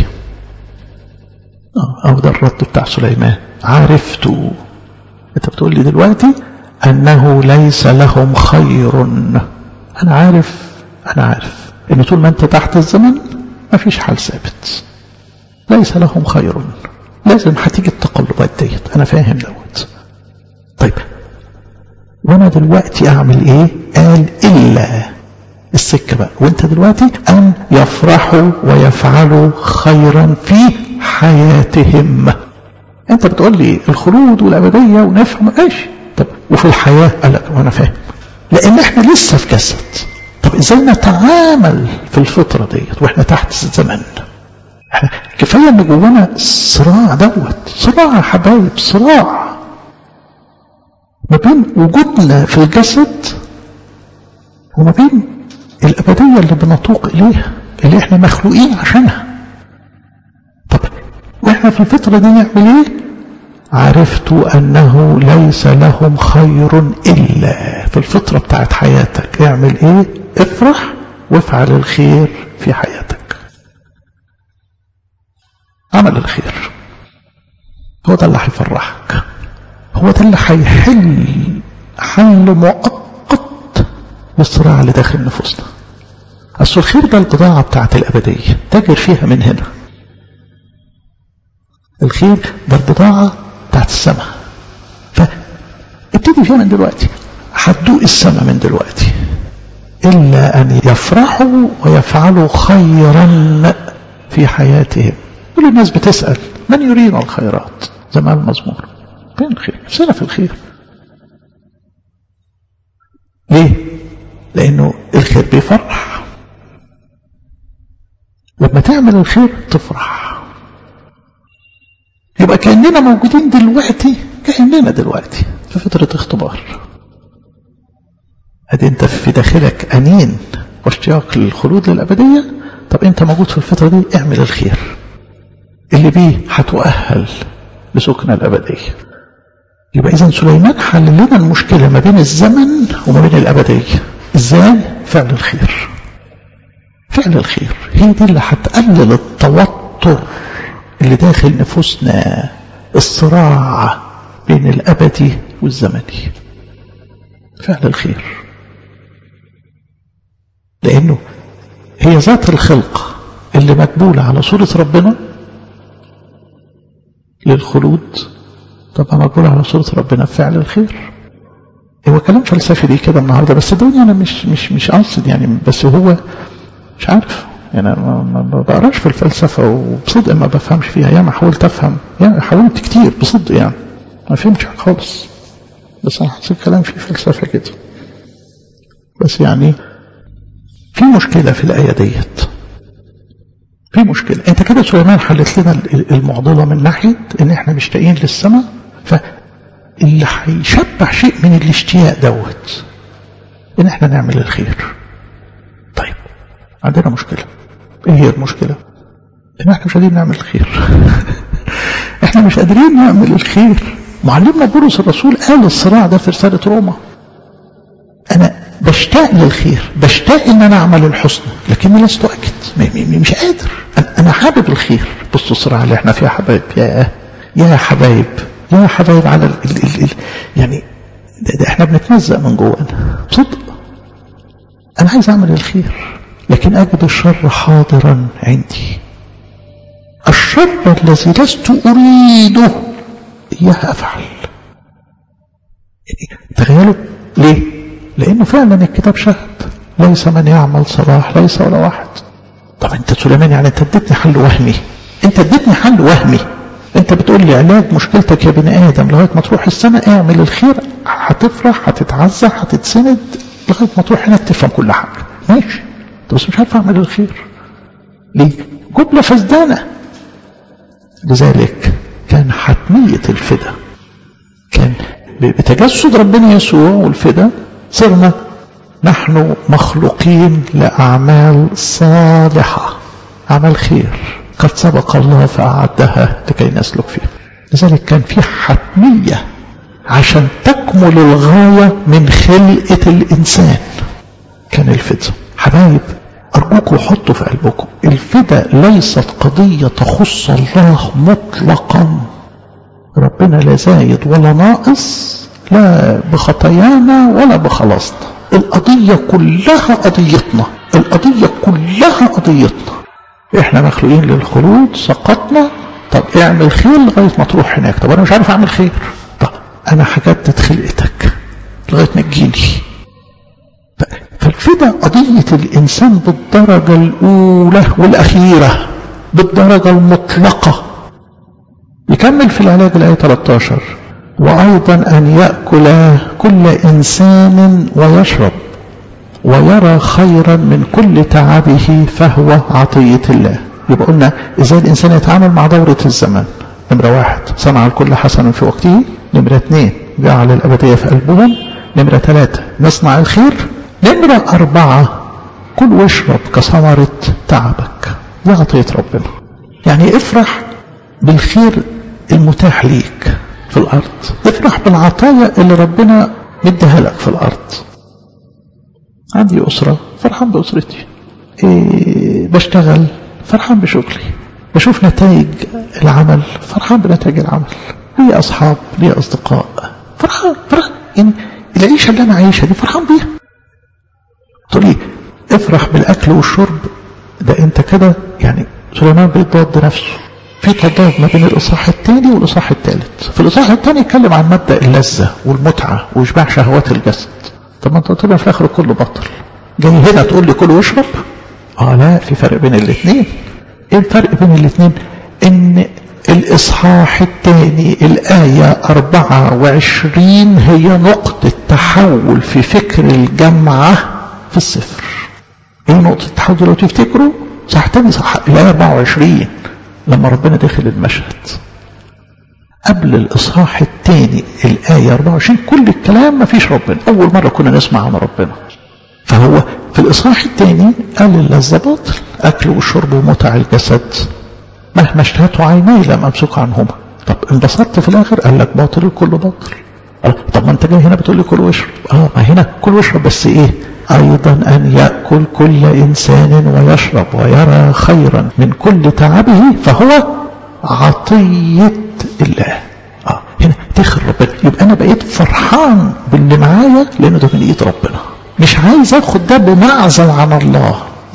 اه ده الرد بتاع سليمان عرفت انت بتقول لي دلوقتي انه ليس لهم خير انا عارف انا عارف ان طول ما انت تحت الزمن ما فيش حال ثابت ليس لهم خير لازم هتيجي التقلبات ديت انا فاهم دوت طيب وانا دلوقتي اعمل ايه قال الا السكه بقى وانت دلوقتي ان يفرحوا ويفعلوا خيرا في حياتهم انت بتقول لي الخلود والابديه ونفهم ماشي طب وفي الحياه قال لك وانا فاهم لان احنا لسه في جسد طب ازاي نتعامل في الفتره ديت واحنا تحت الزمن احنا كفايه ان جوانا صراع دوت صراع يا حبايب صراع ما بين وجودنا في الجسد وما بين الابديه اللي بنطوق اليها اللي احنا مخلوقين عشانها طب واحنا في الفتره دي نعمل ايه عرفت انه ليس لهم خير الا في الفتره بتاعت حياتك اعمل ايه افرح وافعل الخير في حياتك عمل الخير هو ده اللي هيفرحك هو ده اللي هيحل حل مؤقت للصراع اللي داخل نفوسنا أصل الخير ده البضاعة بتاعت الأبدية تاجر فيها من هنا الخير ده البضاعة بتاعت السماء فابتدي فيها من دلوقتي هتدوق السماء من دلوقتي إلا أن يفرحوا ويفعلوا خيرا في حياتهم كل الناس بتسأل من يرينا الخيرات زي ما المزمور فين الخير نفسنا في الخير ليه لأنه الخير بيفرح لما تعمل الخير تفرح يبقى كأننا موجودين دلوقتي كأننا دلوقتي في فترة اختبار ادي انت في داخلك انين واشتياق للخلود للابديه طب انت موجود في الفتره دي اعمل الخير اللي بيه هتؤهل لسكن الابديه يبقى اذا سليمان حل لنا المشكله ما بين الزمن وما بين الابديه ازاي فعل الخير فعل الخير هي دي اللي هتقلل التوتر اللي داخل نفوسنا الصراع بين الابدي والزمني فعل الخير لانه هي ذات الخلقة اللي مقبولة على صورة ربنا للخلود طبعا مقبولة على صورة ربنا بفعل الخير هو كلام فلسفي دي كده النهارده بس صدقوني انا مش مش مش قاصد يعني بس هو مش عارف يعني ما, ما بقراش في الفلسفه وبصدق ما بفهمش فيها ياما حاولت افهم يعني حاولت كتير بصدق يعني ما فهمتش خالص بس انا حسيت كلام فيه فلسفه كده بس يعني في مشكله في الايه ديت في مشكله انت كده سليمان حلت لنا المعضله من ناحيه ان احنا مشتاقين للسماء فاللي هيشبع شيء من الاشتياق دوت ان احنا نعمل الخير طيب عندنا مشكله ايه هي المشكله ان احنا مش قادرين نعمل الخير احنا مش قادرين نعمل الخير معلمنا بولس الرسول قال الصراع ده في رساله روما انا بشتاق للخير بشتاق ان انا اعمل الحسنى لكني لست اجد مش قادر انا حابب الخير بصوا الصراع اللي احنا فيه حبايب يا يا حبايب يا حبايب على ال ال ال ال يعني ده, ده احنا بنتمزق من جوانا صدق انا عايز اعمل الخير لكن اجد الشر حاضرا عندي الشر الذي لست اريده اياه افعل يعني تخيلوا ليه لانه فعلا الكتاب شهد ليس من يعمل صلاح ليس ولا واحد طب انت سليمان يعني انت اديتني حل وهمي انت اديتني حل وهمي انت بتقول لي علاج مشكلتك يا بني ادم لغايه ما تروح السماء اعمل الخير هتفرح هتتعزى هتتسند لغايه ما تروح هناك تفهم كل حاجه ماشي بس مش عارف اعمل الخير ليه جمله فسدانه لذلك كان حتميه الفدا كان بتجسد ربنا يسوع والفدا صرنا نحن مخلوقين لأعمال صالحة أعمال خير قد سبق الله فأعدها لكي نسلك فيها لذلك كان في حتمية عشان تكمل الغاية من خلقة الإنسان كان الفدا حبايب أرجوكم حطوا في قلبكم الفدا ليست قضية تخص الله مطلقا ربنا لا زايد ولا ناقص لا بخطايانا ولا بخلاصنا القضية كلها قضيتنا القضية كلها قضيتنا احنا مخلوقين للخلود سقطنا طب اعمل خير لغاية ما تروح هناك طب انا مش عارف اعمل خير طب انا هجدد خلقتك لغاية ما تجيلي فالفدا قضية الإنسان بالدرجة الأولى والأخيرة بالدرجة المطلقة يكمل في العلاج الآية 13 وأيضا أن يأكل كل إنسان ويشرب ويرى خيرا من كل تعبه فهو عطية الله يبقى قلنا إزاي الإنسان يتعامل مع دورة الزمن نمرة واحد صنع الكل حسنا في وقته نمرة اثنين جعل الأبدية في قلبهم نمرة ثلاثة نصنع الخير نمرة أربعة كل واشرب كثمرة تعبك دي عطية ربنا يعني افرح بالخير المتاح ليك في الأرض افرح بالعطايا اللي ربنا مديها لك في الأرض عندي أسرة فرحان بأسرتي إيه بشتغل فرحان بشغلي بشوف نتائج العمل فرحان بنتائج العمل لي أصحاب لي أصدقاء فرحان فرحان يعني العيشة اللي أنا عايشها دي فرحان بيها تقول لي افرح بالأكل والشرب ده أنت كده يعني سليمان بيضاد نفسه في تضاد ما بين الإصحاح الثاني والإصحاح الثالث في الإصحاح الثاني يتكلم عن مبدأ اللذة والمتعة وإشباع شهوات الجسد طب ما أنت قلت لي في الآخر كله بطل جاي هنا تقول لي كل واشرب آه لا في فرق بين الاثنين إيه الفرق بين الاثنين إن الإصحاح الثاني الآية 24 هي نقطة تحول في فكر الجامعة في الصفر ايه نقطة التحول لو تفتكروا صح تاني صح الآية 24 لما ربنا دخل المشهد قبل الإصحاح الثاني الآية 24 كل الكلام ما فيش ربنا أول مرة كنا نسمع عن ربنا فهو في الإصحاح الثاني قال اللذة باطل أكل والشرب ومتع الجسد مهما اشتهته عيني لم أمسك عنهما طب انبسطت في الآخر قال لك باطل الكل باطل طب ما انت جاي هنا بتقول لي كل واشرب اه ما هنا كل واشرب بس ايه أيضا أن يأكل كل إنسان ويشرب ويرى خيرا من كل تعبه فهو عطية الله آه هنا تخر ربنا يبقى أنا بقيت فرحان باللي معايا لأنه ده من إيد ربنا مش عايز أخد ده بمعزل عن الله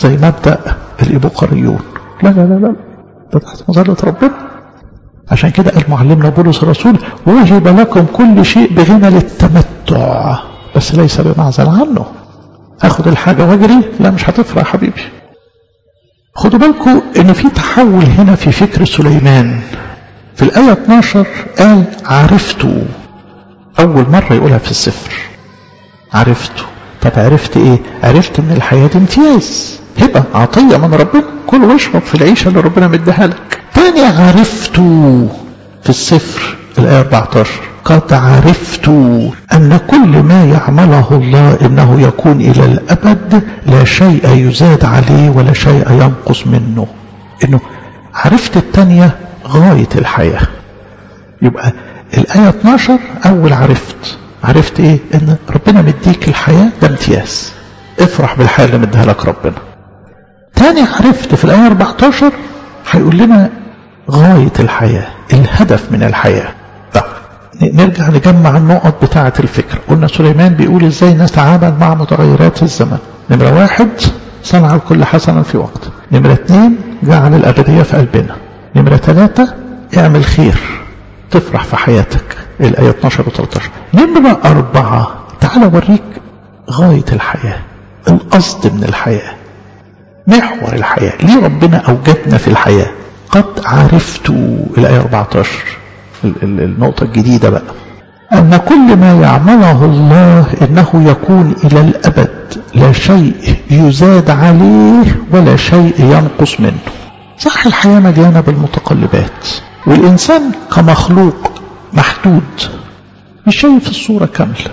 زي مبدأ الإبوقريون لا لا لا لا ده تحت مظلة ربنا عشان كده قال معلمنا بولس الرسول وجب لكم كل شيء بغنى للتمتع بس ليس بمعزل عنه اخد الحاجة واجري لا مش هتفرق يا حبيبي خدوا بالكم ان في تحول هنا في فكر سليمان في الآية 12 قال عرفت أول مرة يقولها في السفر عرفت طب عرفت ايه عرفت ان الحياة دي امتياز هبة عطية من ربنا كل واشرب في العيشة اللي ربنا مديها لك تاني عرفت في السفر الآية 14 قد عرفت أن كل ما يعمله الله إنه يكون إلى الأبد لا شيء يزاد عليه ولا شيء ينقص منه إنه عرفت التانية غاية الحياة يبقى الآية 12 أول عرفت عرفت إيه إن ربنا مديك الحياة ده امتياز افرح بالحياة اللي مديها لك ربنا تاني عرفت في الآية 14 هيقول لنا غاية الحياة الهدف من الحياة طب نرجع نجمع النقط بتاعة الفكر قلنا سليمان بيقول ازاي نتعامل مع متغيرات الزمن نمرة واحد صنع الكل حسنا في وقت نمرة اثنين جعل الأبدية في قلبنا نمرة ثلاثة اعمل خير تفرح في حياتك الآية 12 و 13 نمرة أربعة تعال أوريك غاية الحياة القصد من الحياة محور الحياة ليه ربنا أوجدنا في الحياة قد عرفت الآية 14 النقطة الجديدة بقى أن كل ما يعمله الله إنه يكون إلى الأبد لا شيء يزاد عليه ولا شيء ينقص منه صح الحياة مليانة بالمتقلبات والإنسان كمخلوق محدود مش شايف الصورة كاملة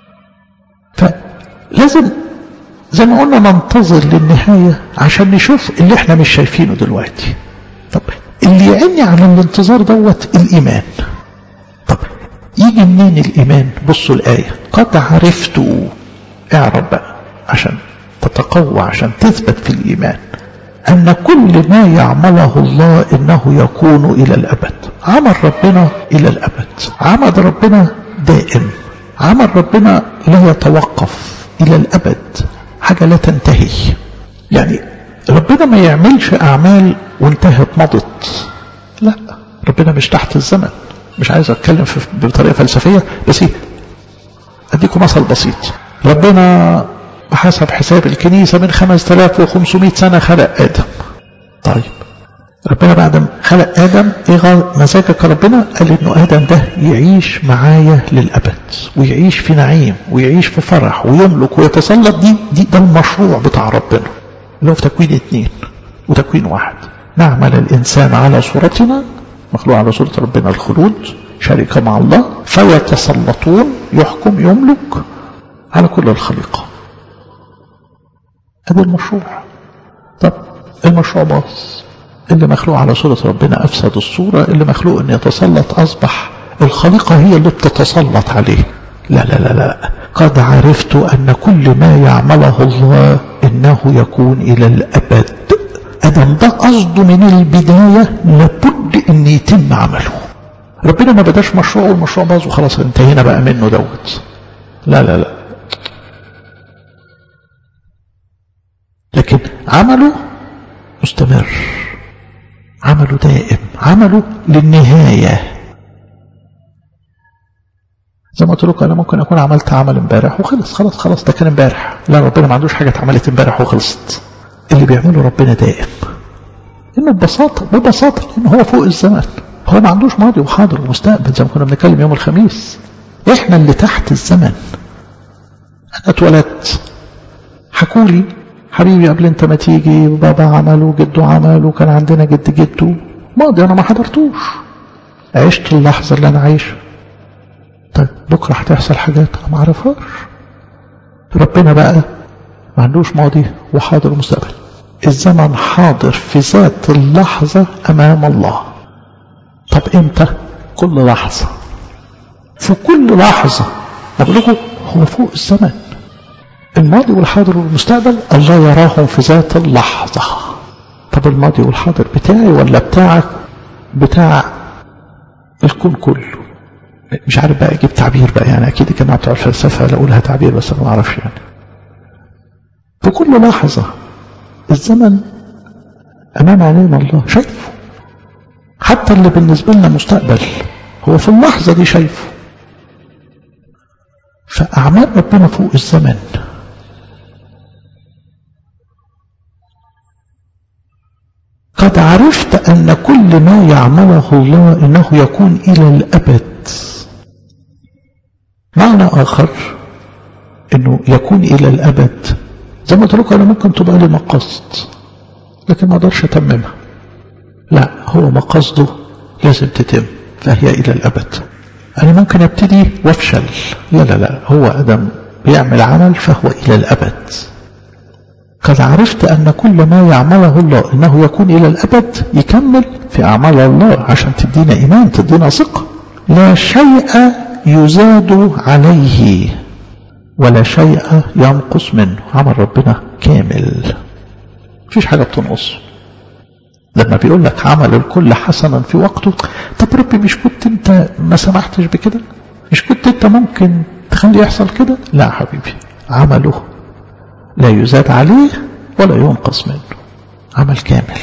فلازم زي ما قلنا ننتظر للنهاية عشان نشوف اللي احنا مش شايفينه دلوقتي طب اللي يعني على الانتظار دوت الإيمان طب يجي منين الإيمان بصوا الآية قد عرفت اعرف بقى عشان تتقوى عشان تثبت في الإيمان أن كل ما يعمله الله إنه يكون إلى الأبد عمل ربنا إلى الأبد عمل ربنا دائم عمل ربنا لا يتوقف إلى الأبد حاجة لا تنتهي يعني ربنا ما يعملش أعمال وانتهت مضت لا ربنا مش تحت الزمن مش عايز أتكلم بطريقة فلسفية بس أديكم مثل بسيط ربنا بحسب حساب الكنيسة من 5500 سنة خلق آدم طيب ربنا بعد ما خلق آدم إيه مزاجك ربنا قال إنه آدم ده يعيش معايا للأبد ويعيش في نعيم ويعيش في فرح ويملك ويتسلط دي, دي ده المشروع بتاع ربنا اللي هو في تكوين اثنين وتكوين واحد نعمل الإنسان على صورتنا مخلوق على صورة ربنا الخلود شركة مع الله فيتسلطون يحكم يملك على كل الخليقة هذا المشروع طب المشروع باظ اللي مخلوق على صورة ربنا أفسد الصورة اللي مخلوق أن يتسلط أصبح الخليقة هي اللي بتتسلط عليه لا لا لا لا قد عرفت أن كل ما يعمله الله إنه يكون إلى الأبد أدم ده قصده من البداية لابد أن يتم عمله ربنا ما بداش مشروع والمشروع باظ وخلاص انتهينا بقى منه دوت لا لا لا لكن عمله مستمر عمله دائم عمله للنهاية زي ما قلت لكم انا ممكن اكون عملت عمل امبارح وخلص خلاص خلاص ده كان امبارح لا ربنا ما عندوش حاجه اتعملت امبارح وخلصت اللي بيعمله ربنا دائم انه ببساطه ببساطه ان هو فوق الزمن هو ما عندوش ماضي وحاضر ومستقبل زي ما كنا بنتكلم يوم الخميس احنا اللي تحت الزمن انا اتولدت حكولي حبيبي قبل انت ما تيجي بابا عمل وجده عمل وكان عندنا جد جده ماضي انا ما حضرتوش عشت اللحظة اللي انا عايشها طيب بكرة هتحصل حاجات انا ما اعرفهاش ربنا بقى ما عندوش ماضي وحاضر ومستقبل الزمن حاضر في ذات اللحظة امام الله طب امتى كل لحظة في كل لحظة بقول لكم هو فوق الزمن الماضي والحاضر والمستقبل الله يراهم في ذات اللحظة طب الماضي والحاضر بتاعي ولا بتاعك بتاع الكون كله مش عارف بقى اجيب تعبير بقى يعني اكيد الجماعه بتوع الفلسفه لا اقولها تعبير بس انا ما اعرفش يعني في كل لحظه الزمن أمام عينين الله شايفه حتى اللي بالنسبة لنا مستقبل هو في اللحظة دي شايفه فأعمال ربنا فوق الزمن قد عرفت أن كل ما يعمله الله إنه يكون إلى الأبد معنى آخر إنه يكون إلى الأبد زي ما قلت أنا ممكن تبقى لي مقاصد لكن ما أقدرش أتممها لا هو مقاصده لازم تتم فهي إلى الأبد أنا ممكن أبتدي وأفشل لا لا لا هو أدم بيعمل عمل فهو إلى الأبد قد عرفت أن كل ما يعمله الله إنه يكون إلى الأبد يكمل في أعمال الله عشان تدينا إيمان تدينا ثقة لا شيء يزاد عليه ولا شيء ينقص منه عمل ربنا كامل مفيش حاجة بتنقص لما بيقول لك عمل الكل حسنا في وقته طب ربي مش كنت انت ما سمحتش بكده مش كنت انت ممكن تخلي يحصل كده لا حبيبي عمله لا يزاد عليه ولا ينقص منه عمل كامل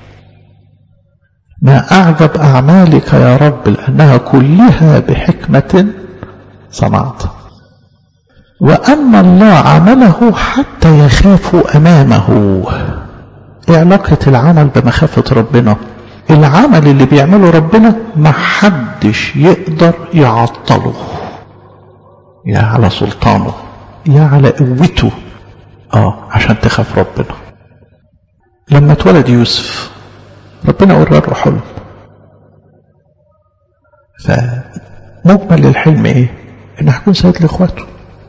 ما أعجب أعمالك يا رب لأنها كلها بحكمة صنعت وأن الله عمله حتى يخاف أمامه إيه علاقة العمل بمخافة ربنا العمل اللي بيعمله ربنا ما حدش يقدر يعطله يا على سلطانه يا على قوته اه عشان تخاف ربنا لما اتولد يوسف ربنا ورى له حلم فمجمل الحلم ايه ان هكون سيد لاخواته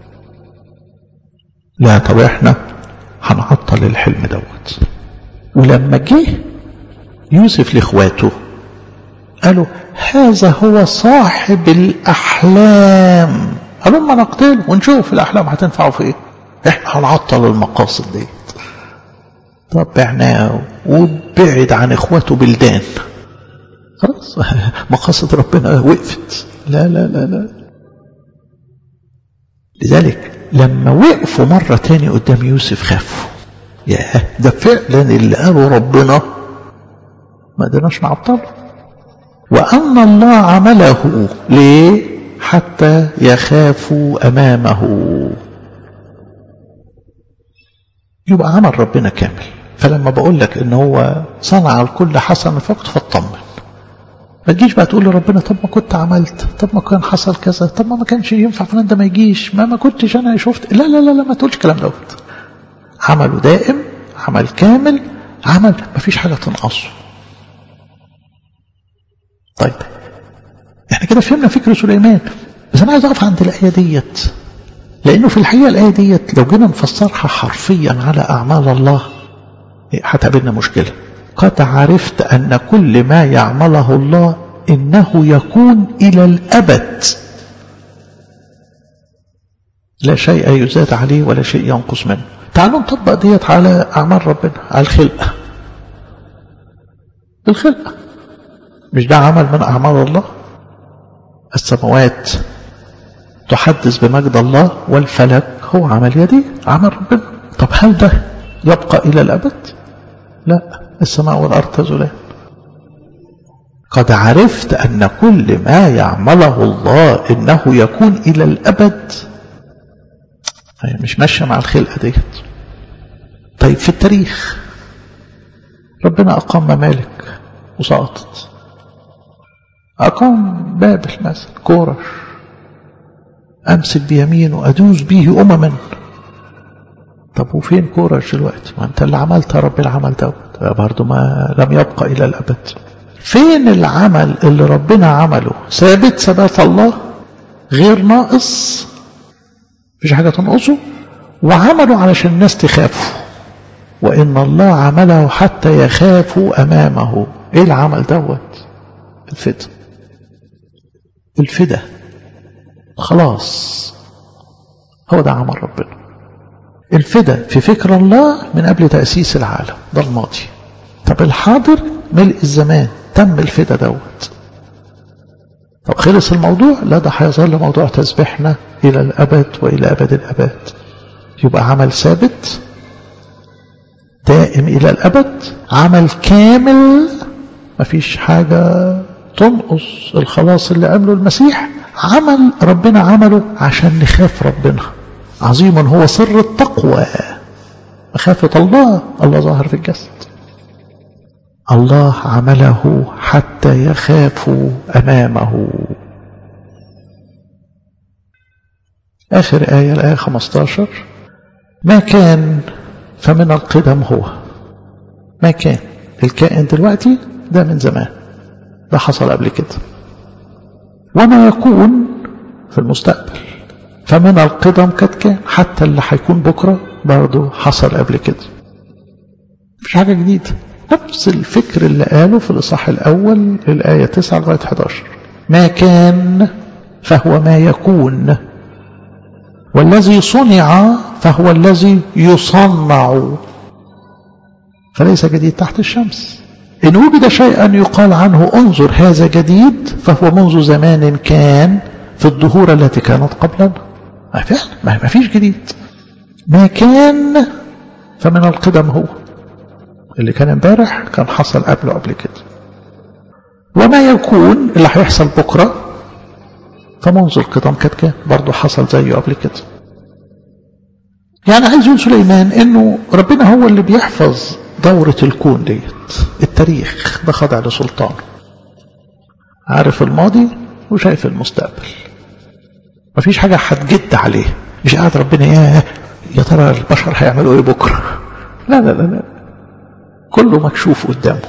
لا طب احنا هنعطل الحلم دوت ولما جه يوسف لاخواته قالوا هذا هو صاحب الاحلام قالوا ما نقتله ونشوف الاحلام هتنفعه في ايه احنا هنعطل المقاصد دي طب بعناه وبعد عن اخواته بلدان خلاص مقاصد ربنا وقفت لا لا لا لا لذلك لما وقفوا مرة تاني قدام يوسف خافوا يا ده فعلا اللي قاله ربنا ما قدرناش نعطله وأن الله عمله ليه حتى يخافوا أمامه يبقى عمل ربنا كامل فلما بقول لك ان هو صنع الكل حسن في وقت فاطمن ما تجيش بقى تقول لربنا طب ما كنت عملت طب ما كان حصل كذا طب ما ما كانش ينفع فلان ده ما يجيش ما ما كنتش انا شفت لا لا لا لا ما تقولش الكلام دوت عمله دائم عمل كامل عمل ما فيش حاجه تنقصه طيب احنا كده فهمنا فكر سليمان بس انا عايز اقف عند الايه ديت لانه في الحقيقه الايه ديت لو جينا نفسرها حرفيا على اعمال الله هتقابلنا مشكله قد عرفت ان كل ما يعمله الله انه يكون الى الابد لا شيء يزاد عليه ولا شيء ينقص منه تعالوا نطبق ديت على اعمال ربنا على الخلقه الخلقه مش ده عمل من اعمال الله السماوات تحدث بمجد الله والفلك هو عمل يدي عمل ربنا طب هل ده يبقى إلى الأبد لا السماء والأرض تزولان قد عرفت أن كل ما يعمله الله إنه يكون إلى الأبد هي مش ماشية مع الخلقة ديت طيب في التاريخ ربنا أقام ممالك وسقطت أقام بابل مثلا كورش أمسك بيمينه أدوس به أمما طب وفين كورش دلوقتي ما أنت اللي عملت يا رب العمل دوت برضه ما لم يبقى إلى الأبد فين العمل اللي ربنا عمله ثابت ثبات الله غير ناقص مفيش حاجة تنقصه وعمله علشان الناس تخافوا وإن الله عمله حتى يخافوا أمامه إيه العمل دوت الفدا الفدا خلاص هو ده عمل ربنا الفدا في فكر الله من قبل تأسيس العالم ده الماضي طب الحاضر ملء الزمان تم الفدا دوت طب خلص الموضوع لا ده هيظل موضوع تسبيحنا إلى الأبد وإلى أبد الأبد يبقى عمل ثابت دائم إلى الأبد عمل كامل مفيش حاجة تنقص الخلاص اللي عمله المسيح عمل ربنا عمله عشان نخاف ربنا عظيم هو سر التقوى مخافة الله الله ظاهر في الجسد الله عمله حتى يخافوا أمامه آخر آية الآية 15 ما كان فمن القدم هو ما كان الكائن دلوقتي ده من زمان ده حصل قبل كده وما يكون في المستقبل فمن القدم قد كان حتى اللي هيكون بكرة برضه حصل قبل كده مش حاجة جديدة نفس الفكر اللي قاله في الإصحاح الأول الآية 9 لغاية 11 ما كان فهو ما يكون والذي صنع فهو الذي يصنع فليس جديد تحت الشمس إن وجد شيئا يقال عنه انظر هذا جديد فهو منذ زمان كان في الظهور التي كانت قبلنا ما فعلا ما فيش جديد ما كان فمن القدم هو اللي كان امبارح كان حصل قبله قبل كده وما يكون اللي هيحصل بكرة فمنذ القدم كانت كان برضه حصل زيه قبل كده يعني عايز يقول سليمان انه ربنا هو اللي بيحفظ دورة الكون ديت التاريخ ده خاضع لسلطانه عارف الماضي وشايف المستقبل مفيش حاجة هتجد عليه مش قاعد ربنا يا يا ترى البشر هيعملوا ايه بكرة لا لا لا لا كله مكشوف قدامه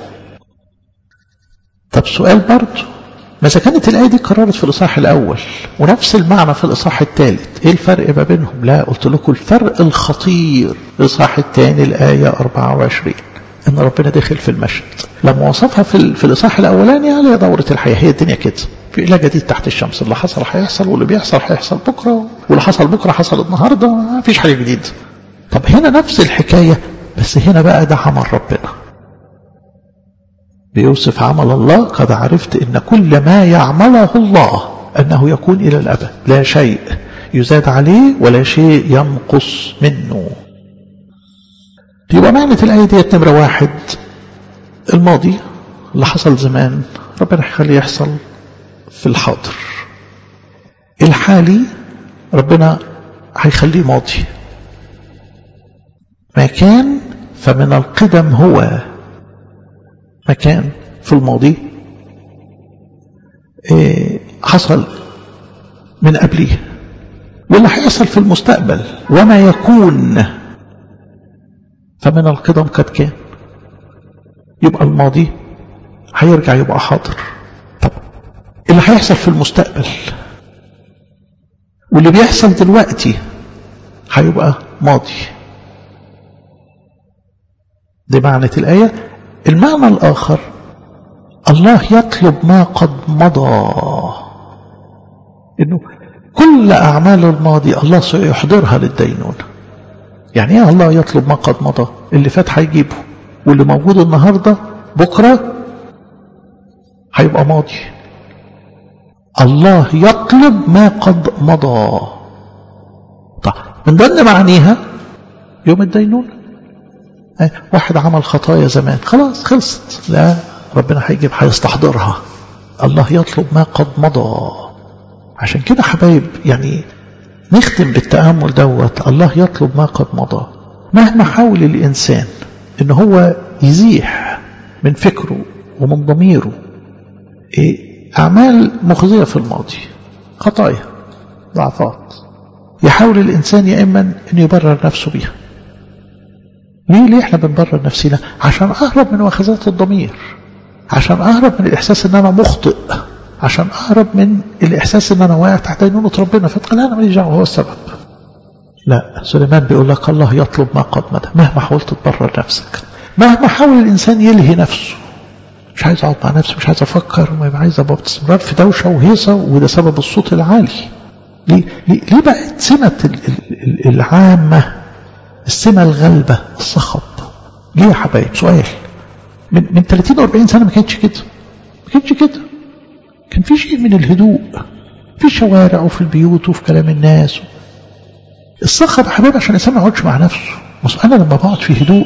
طب سؤال برضه ما إذا كانت الآية دي قررت في الإصحاح الأول ونفس المعنى في الإصحاح الثالث إيه الفرق ما بينهم؟ لا قلت لكم الفرق الخطير الإصحاح الثاني الآية 24 إن ربنا دخل في المشهد لما وصفها في, في الإصحاح الأولاني على دورة الحياة هي الدنيا كده في لا جديد تحت الشمس اللي حصل هيحصل واللي بيحصل هيحصل بكرة واللي حصل بكرة حصل النهاردة ما فيش حاجة جديدة طب هنا نفس الحكاية بس هنا بقى ده عمل ربنا بيوصف عمل الله قد عرفت ان كل ما يعمله الله انه يكون الى الابد لا شيء يزاد عليه ولا شيء ينقص منه يبقى معنى الآية ديت نمرة واحد الماضي اللي حصل زمان ربنا هيخليه يحصل في الحاضر الحالي ربنا هيخليه ماضي ما كان فمن القدم هو مكان في الماضي إيه حصل من قبله واللي هيحصل في المستقبل وما يكون فمن القدم قد كان يبقى الماضي هيرجع يبقى حاضر طب اللي هيحصل في المستقبل واللي بيحصل دلوقتي هيبقى ماضي دي معنى الآية المعنى الآخر الله يطلب ما قد مضى إنه كل أعمال الماضي الله سيحضرها للدينونة يعني ايه الله يطلب ما قد مضى اللي فات هيجيبه واللي موجود النهاردة بكرة هيبقى ماضي الله يطلب ما قد مضى طيب من ضمن معانيها يوم الدينونة واحد عمل خطايا زمان خلاص خلصت لا ربنا هيجيب هيستحضرها الله يطلب ما قد مضى عشان كده حبايب يعني نختم بالتأمل دوت الله يطلب ما قد مضى مهما حاول الإنسان إن هو يزيح من فكره ومن ضميره إيه أعمال مخزية في الماضي خطايا ضعفات يحاول الإنسان يا إما أن يبرر نفسه بيها ليه ليه احنا بنبرر نفسنا عشان أهرب من وخزات الضمير عشان أهرب من الإحساس أن أنا مخطئ عشان أهرب من الإحساس أن أنا واقع تحت دينونة ربنا فتقول أنا ماليش دعوة هو السبب لا سليمان بيقول لك الله يطلب ما قد مدى مهما حاولت تبرر نفسك مهما حاول الإنسان يلهي نفسه مش عايز أقعد مع نفسي مش عايز أفكر وما عايز أبقى باستمرار في دوشة وهيصة وده سبب الصوت العالي ليه, ليه, ليه بقت سمة العامة السمة الغلبة الصخب ليه يا حبايب سؤال من من 30 و 40 سنة ما كانتش كده ما كانتش كده كان في شيء من الهدوء في الشوارع وفي البيوت وفي كلام الناس الصخب يا حبايب عشان الانسان ما يقعدش مع نفسه بس انا لما بقعد في هدوء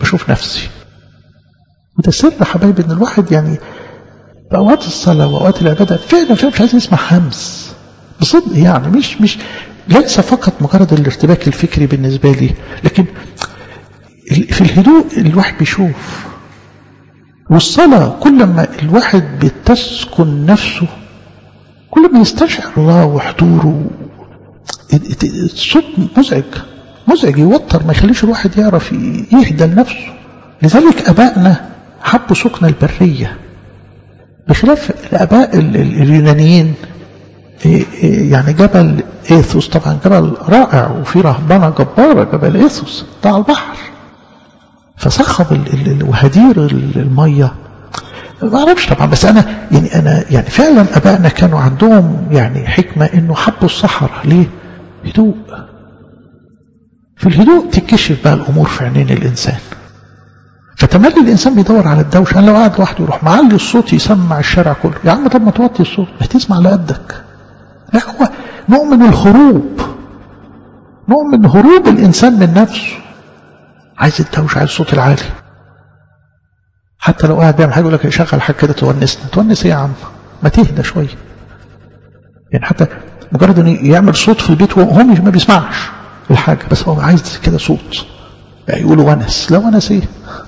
بشوف نفسي وده سر حبايبي ان الواحد يعني في اوقات الصلاه واوقات العباده فعلا فعلا مش عايز يسمع همس بصدق يعني مش مش ليس فقط مجرد الارتباك الفكري بالنسبه لي لكن في الهدوء الواحد بيشوف والصلاه كل ما الواحد بتسكن نفسه كل ما يستشعر الله وحضوره الصوت مزعج مزعج يوتر ما يخليش الواحد يعرف يهدى لنفسه لذلك ابائنا حبوا سكن البريه بخلاف الاباء اليونانيين يعني جبل ايثوس طبعا جبل رائع وفي رهبنه جباره جبل ايثوس بتاع البحر فصخب وهدير الميه ما اعرفش طبعا بس انا يعني انا يعني فعلا ابائنا كانوا عندهم يعني حكمه انه حبوا الصحراء ليه؟ هدوء في الهدوء تكشف بقى الامور في عينين الانسان فتملي الانسان بيدور على الدوشه انا لو قاعد لوحده يروح معلي الصوت يسمع الشارع كله يا عم طب ما توطي الصوت ما تسمع على قدك لا هو نوع من الهروب نوع من هروب الانسان من نفسه عايز الدوشه عايز الصوت العالي حتى لو قاعد بيعمل حاجه يقول لك شغل حاجه كده تونسنا تونس ايه يا عم ما تهدى شويه يعني حتى مجرد ان يعمل صوت في البيت وهو ما بيسمعش الحاجه بس هو عايز كده صوت يعني يقولوا ونس لا ونس ايه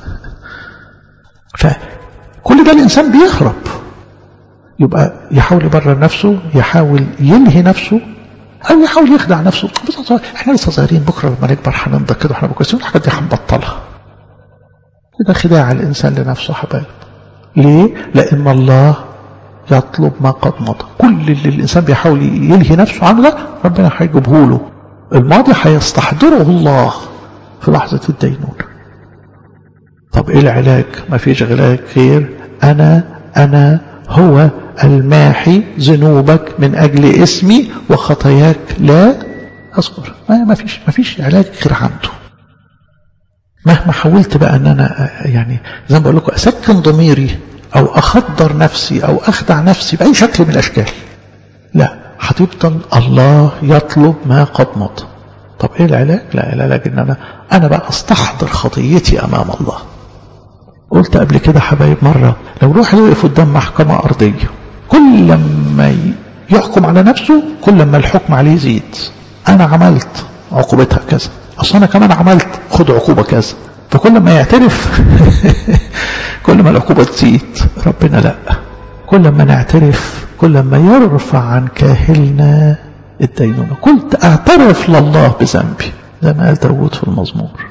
فكل ده الانسان بيهرب يبقى يحاول يبرر نفسه يحاول يلهي نفسه او يحاول يخدع نفسه بس احنا لسه صغيرين بكره لما نكبر هننضى كده واحنا كويسين الحاجات دي هنبطلها ده خداع الانسان لنفسه حبايب ليه لان الله يطلب ما قد مضى كل اللي الانسان بيحاول يلهي نفسه عنه ده ربنا هيجيبه له الماضي هيستحضره الله في لحظه الدينونه طب ايه العلاج ما فيش علاج غير انا انا هو الماحي ذنوبك من اجل اسمي وخطاياك لا اذكر ما فيش ما فيش علاج غير عنده مهما حاولت بقى ان انا يعني زي ما بقول لكم اسكن ضميري او اخدر نفسي او اخدع نفسي باي شكل من الاشكال لا هتفضل الله يطلب ما قد مضى طب ايه العلاج لا العلاج ان انا انا بقى استحضر خطيتي امام الله قلت قبل كده حبايب مرة لو روح يقف قدام محكمة أرضية كل لما يحكم على نفسه كل لما الحكم عليه يزيد أنا عملت عقوبتها كذا أصل أنا كمان عملت خد عقوبة كذا فكل ما يعترف كل ما العقوبة تزيد ربنا لا كل ما نعترف كل ما يرفع عن كاهلنا الدينونة قلت اعترف لله بذنبي زي ما قال داود في المزمور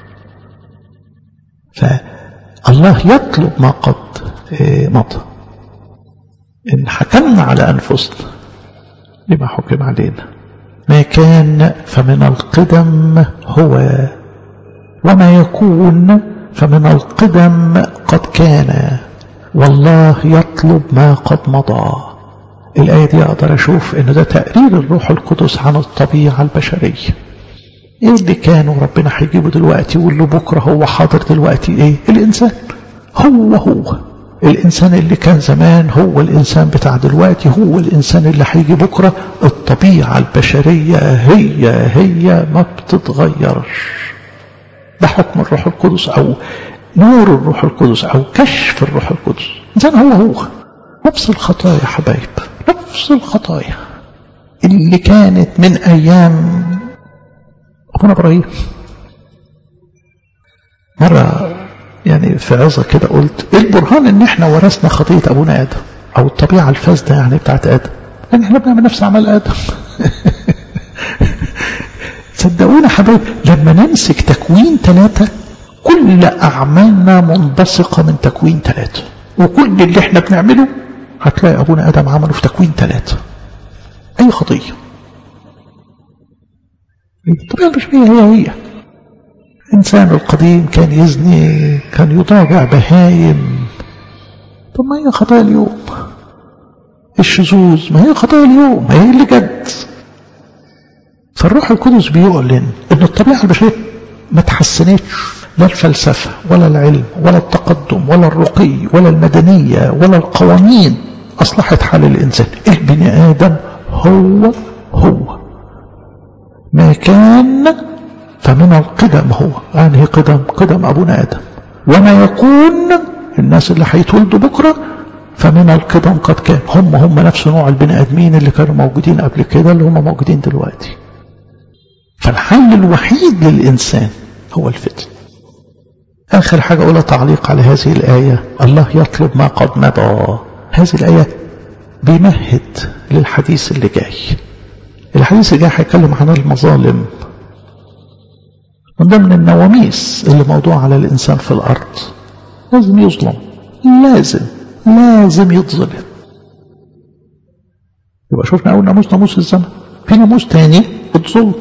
فالله يطلب ما قد مضى إن حكمنا على أنفسنا لما حكم علينا ما كان فمن القدم هو وما يكون فمن القدم قد كان والله يطلب ما قد مضى الآية دي أقدر أشوف إن ده تقرير الروح القدس عن الطبيعة البشرية إيه اللي كانوا ربنا هيجيبه دلوقتي واللي بكرة هو حاضر دلوقتي إيه الإنسان هو هو الإنسان اللي كان زمان هو الإنسان بتاع دلوقتي هو الإنسان اللي هيجي بكرة الطبيعة البشرية هي هي ما بتتغيرش ده حكم الروح القدس أو نور الروح القدس أو كشف الروح القدس الإنسان هو هو نفس الخطايا يا حبايب نفس الخطايا اللي كانت من أيام أبونا إبراهيم مرة يعني في عظة كده قلت ايه البرهان ان احنا ورثنا خطية ابونا ادم او الطبيعة الفاسدة يعني بتاعت ادم لان احنا بنعمل نفس عمل ادم صدقونا حبايب لما نمسك تكوين ثلاثة كل اعمالنا منبثقة من تكوين ثلاثة وكل اللي احنا بنعمله هتلاقي ابونا ادم عمله في تكوين ثلاثة اي خطية الطبيعة البشرية هي هي الإنسان القديم كان يزني كان يضاجع بهايم طب ما هي خطايا اليوم الشذوذ ما هي خطايا اليوم ما هي اللي جد فالروح القدس بيعلن ان الطبيعة البشرية ما تحسنتش لا الفلسفة ولا العلم ولا التقدم ولا الرقي ولا المدنية ولا القوانين أصلحت حال الإنسان البني آدم هو هو ما كان فمن القدم هو يعني قدم قدم أبونا آدم وما يكون الناس اللي هيتولدوا بكرة فمن القدم قد كان هم هم نفس نوع البني ادمين اللي كانوا موجودين قبل كده اللي هم موجودين دلوقتي فالحل الوحيد للإنسان هو الفتن آخر حاجة أقولها تعليق على هذه الآية الله يطلب ما قد مضى هذه الآية بيمهد للحديث اللي جاي الحديث اللي جاي هيتكلم عن المظالم من ضمن النواميس اللي موضوع على الإنسان في الأرض لازم يظلم لازم لازم يتظلم يبقى شفنا أول ناموس ناموس الزمن في ناموس تاني الظلم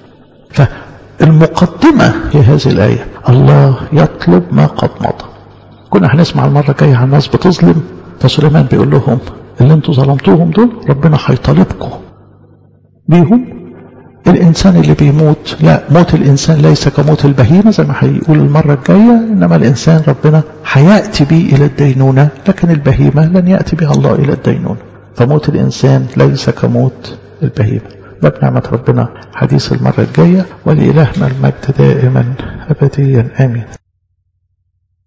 فالمقدمة هي هذه الآية الله يطلب ما قد مضى كنا هنسمع المرة الجاية عن ناس بتظلم فسليمان بيقول لهم اللي انتوا ظلمتوهم دول ربنا هيطالبكم بيهم الإنسان اللي بيموت لا موت الإنسان ليس كموت البهيمة زي ما هيقول المرة الجاية إنما الإنسان ربنا هيأتي به إلى الدينونة لكن البهيمة لن يأتي بها الله إلى الدينونة فموت الإنسان ليس كموت البهيمة ده بنعمة ربنا حديث المرة الجاية ولإلهنا المجد دائما أبديا آمين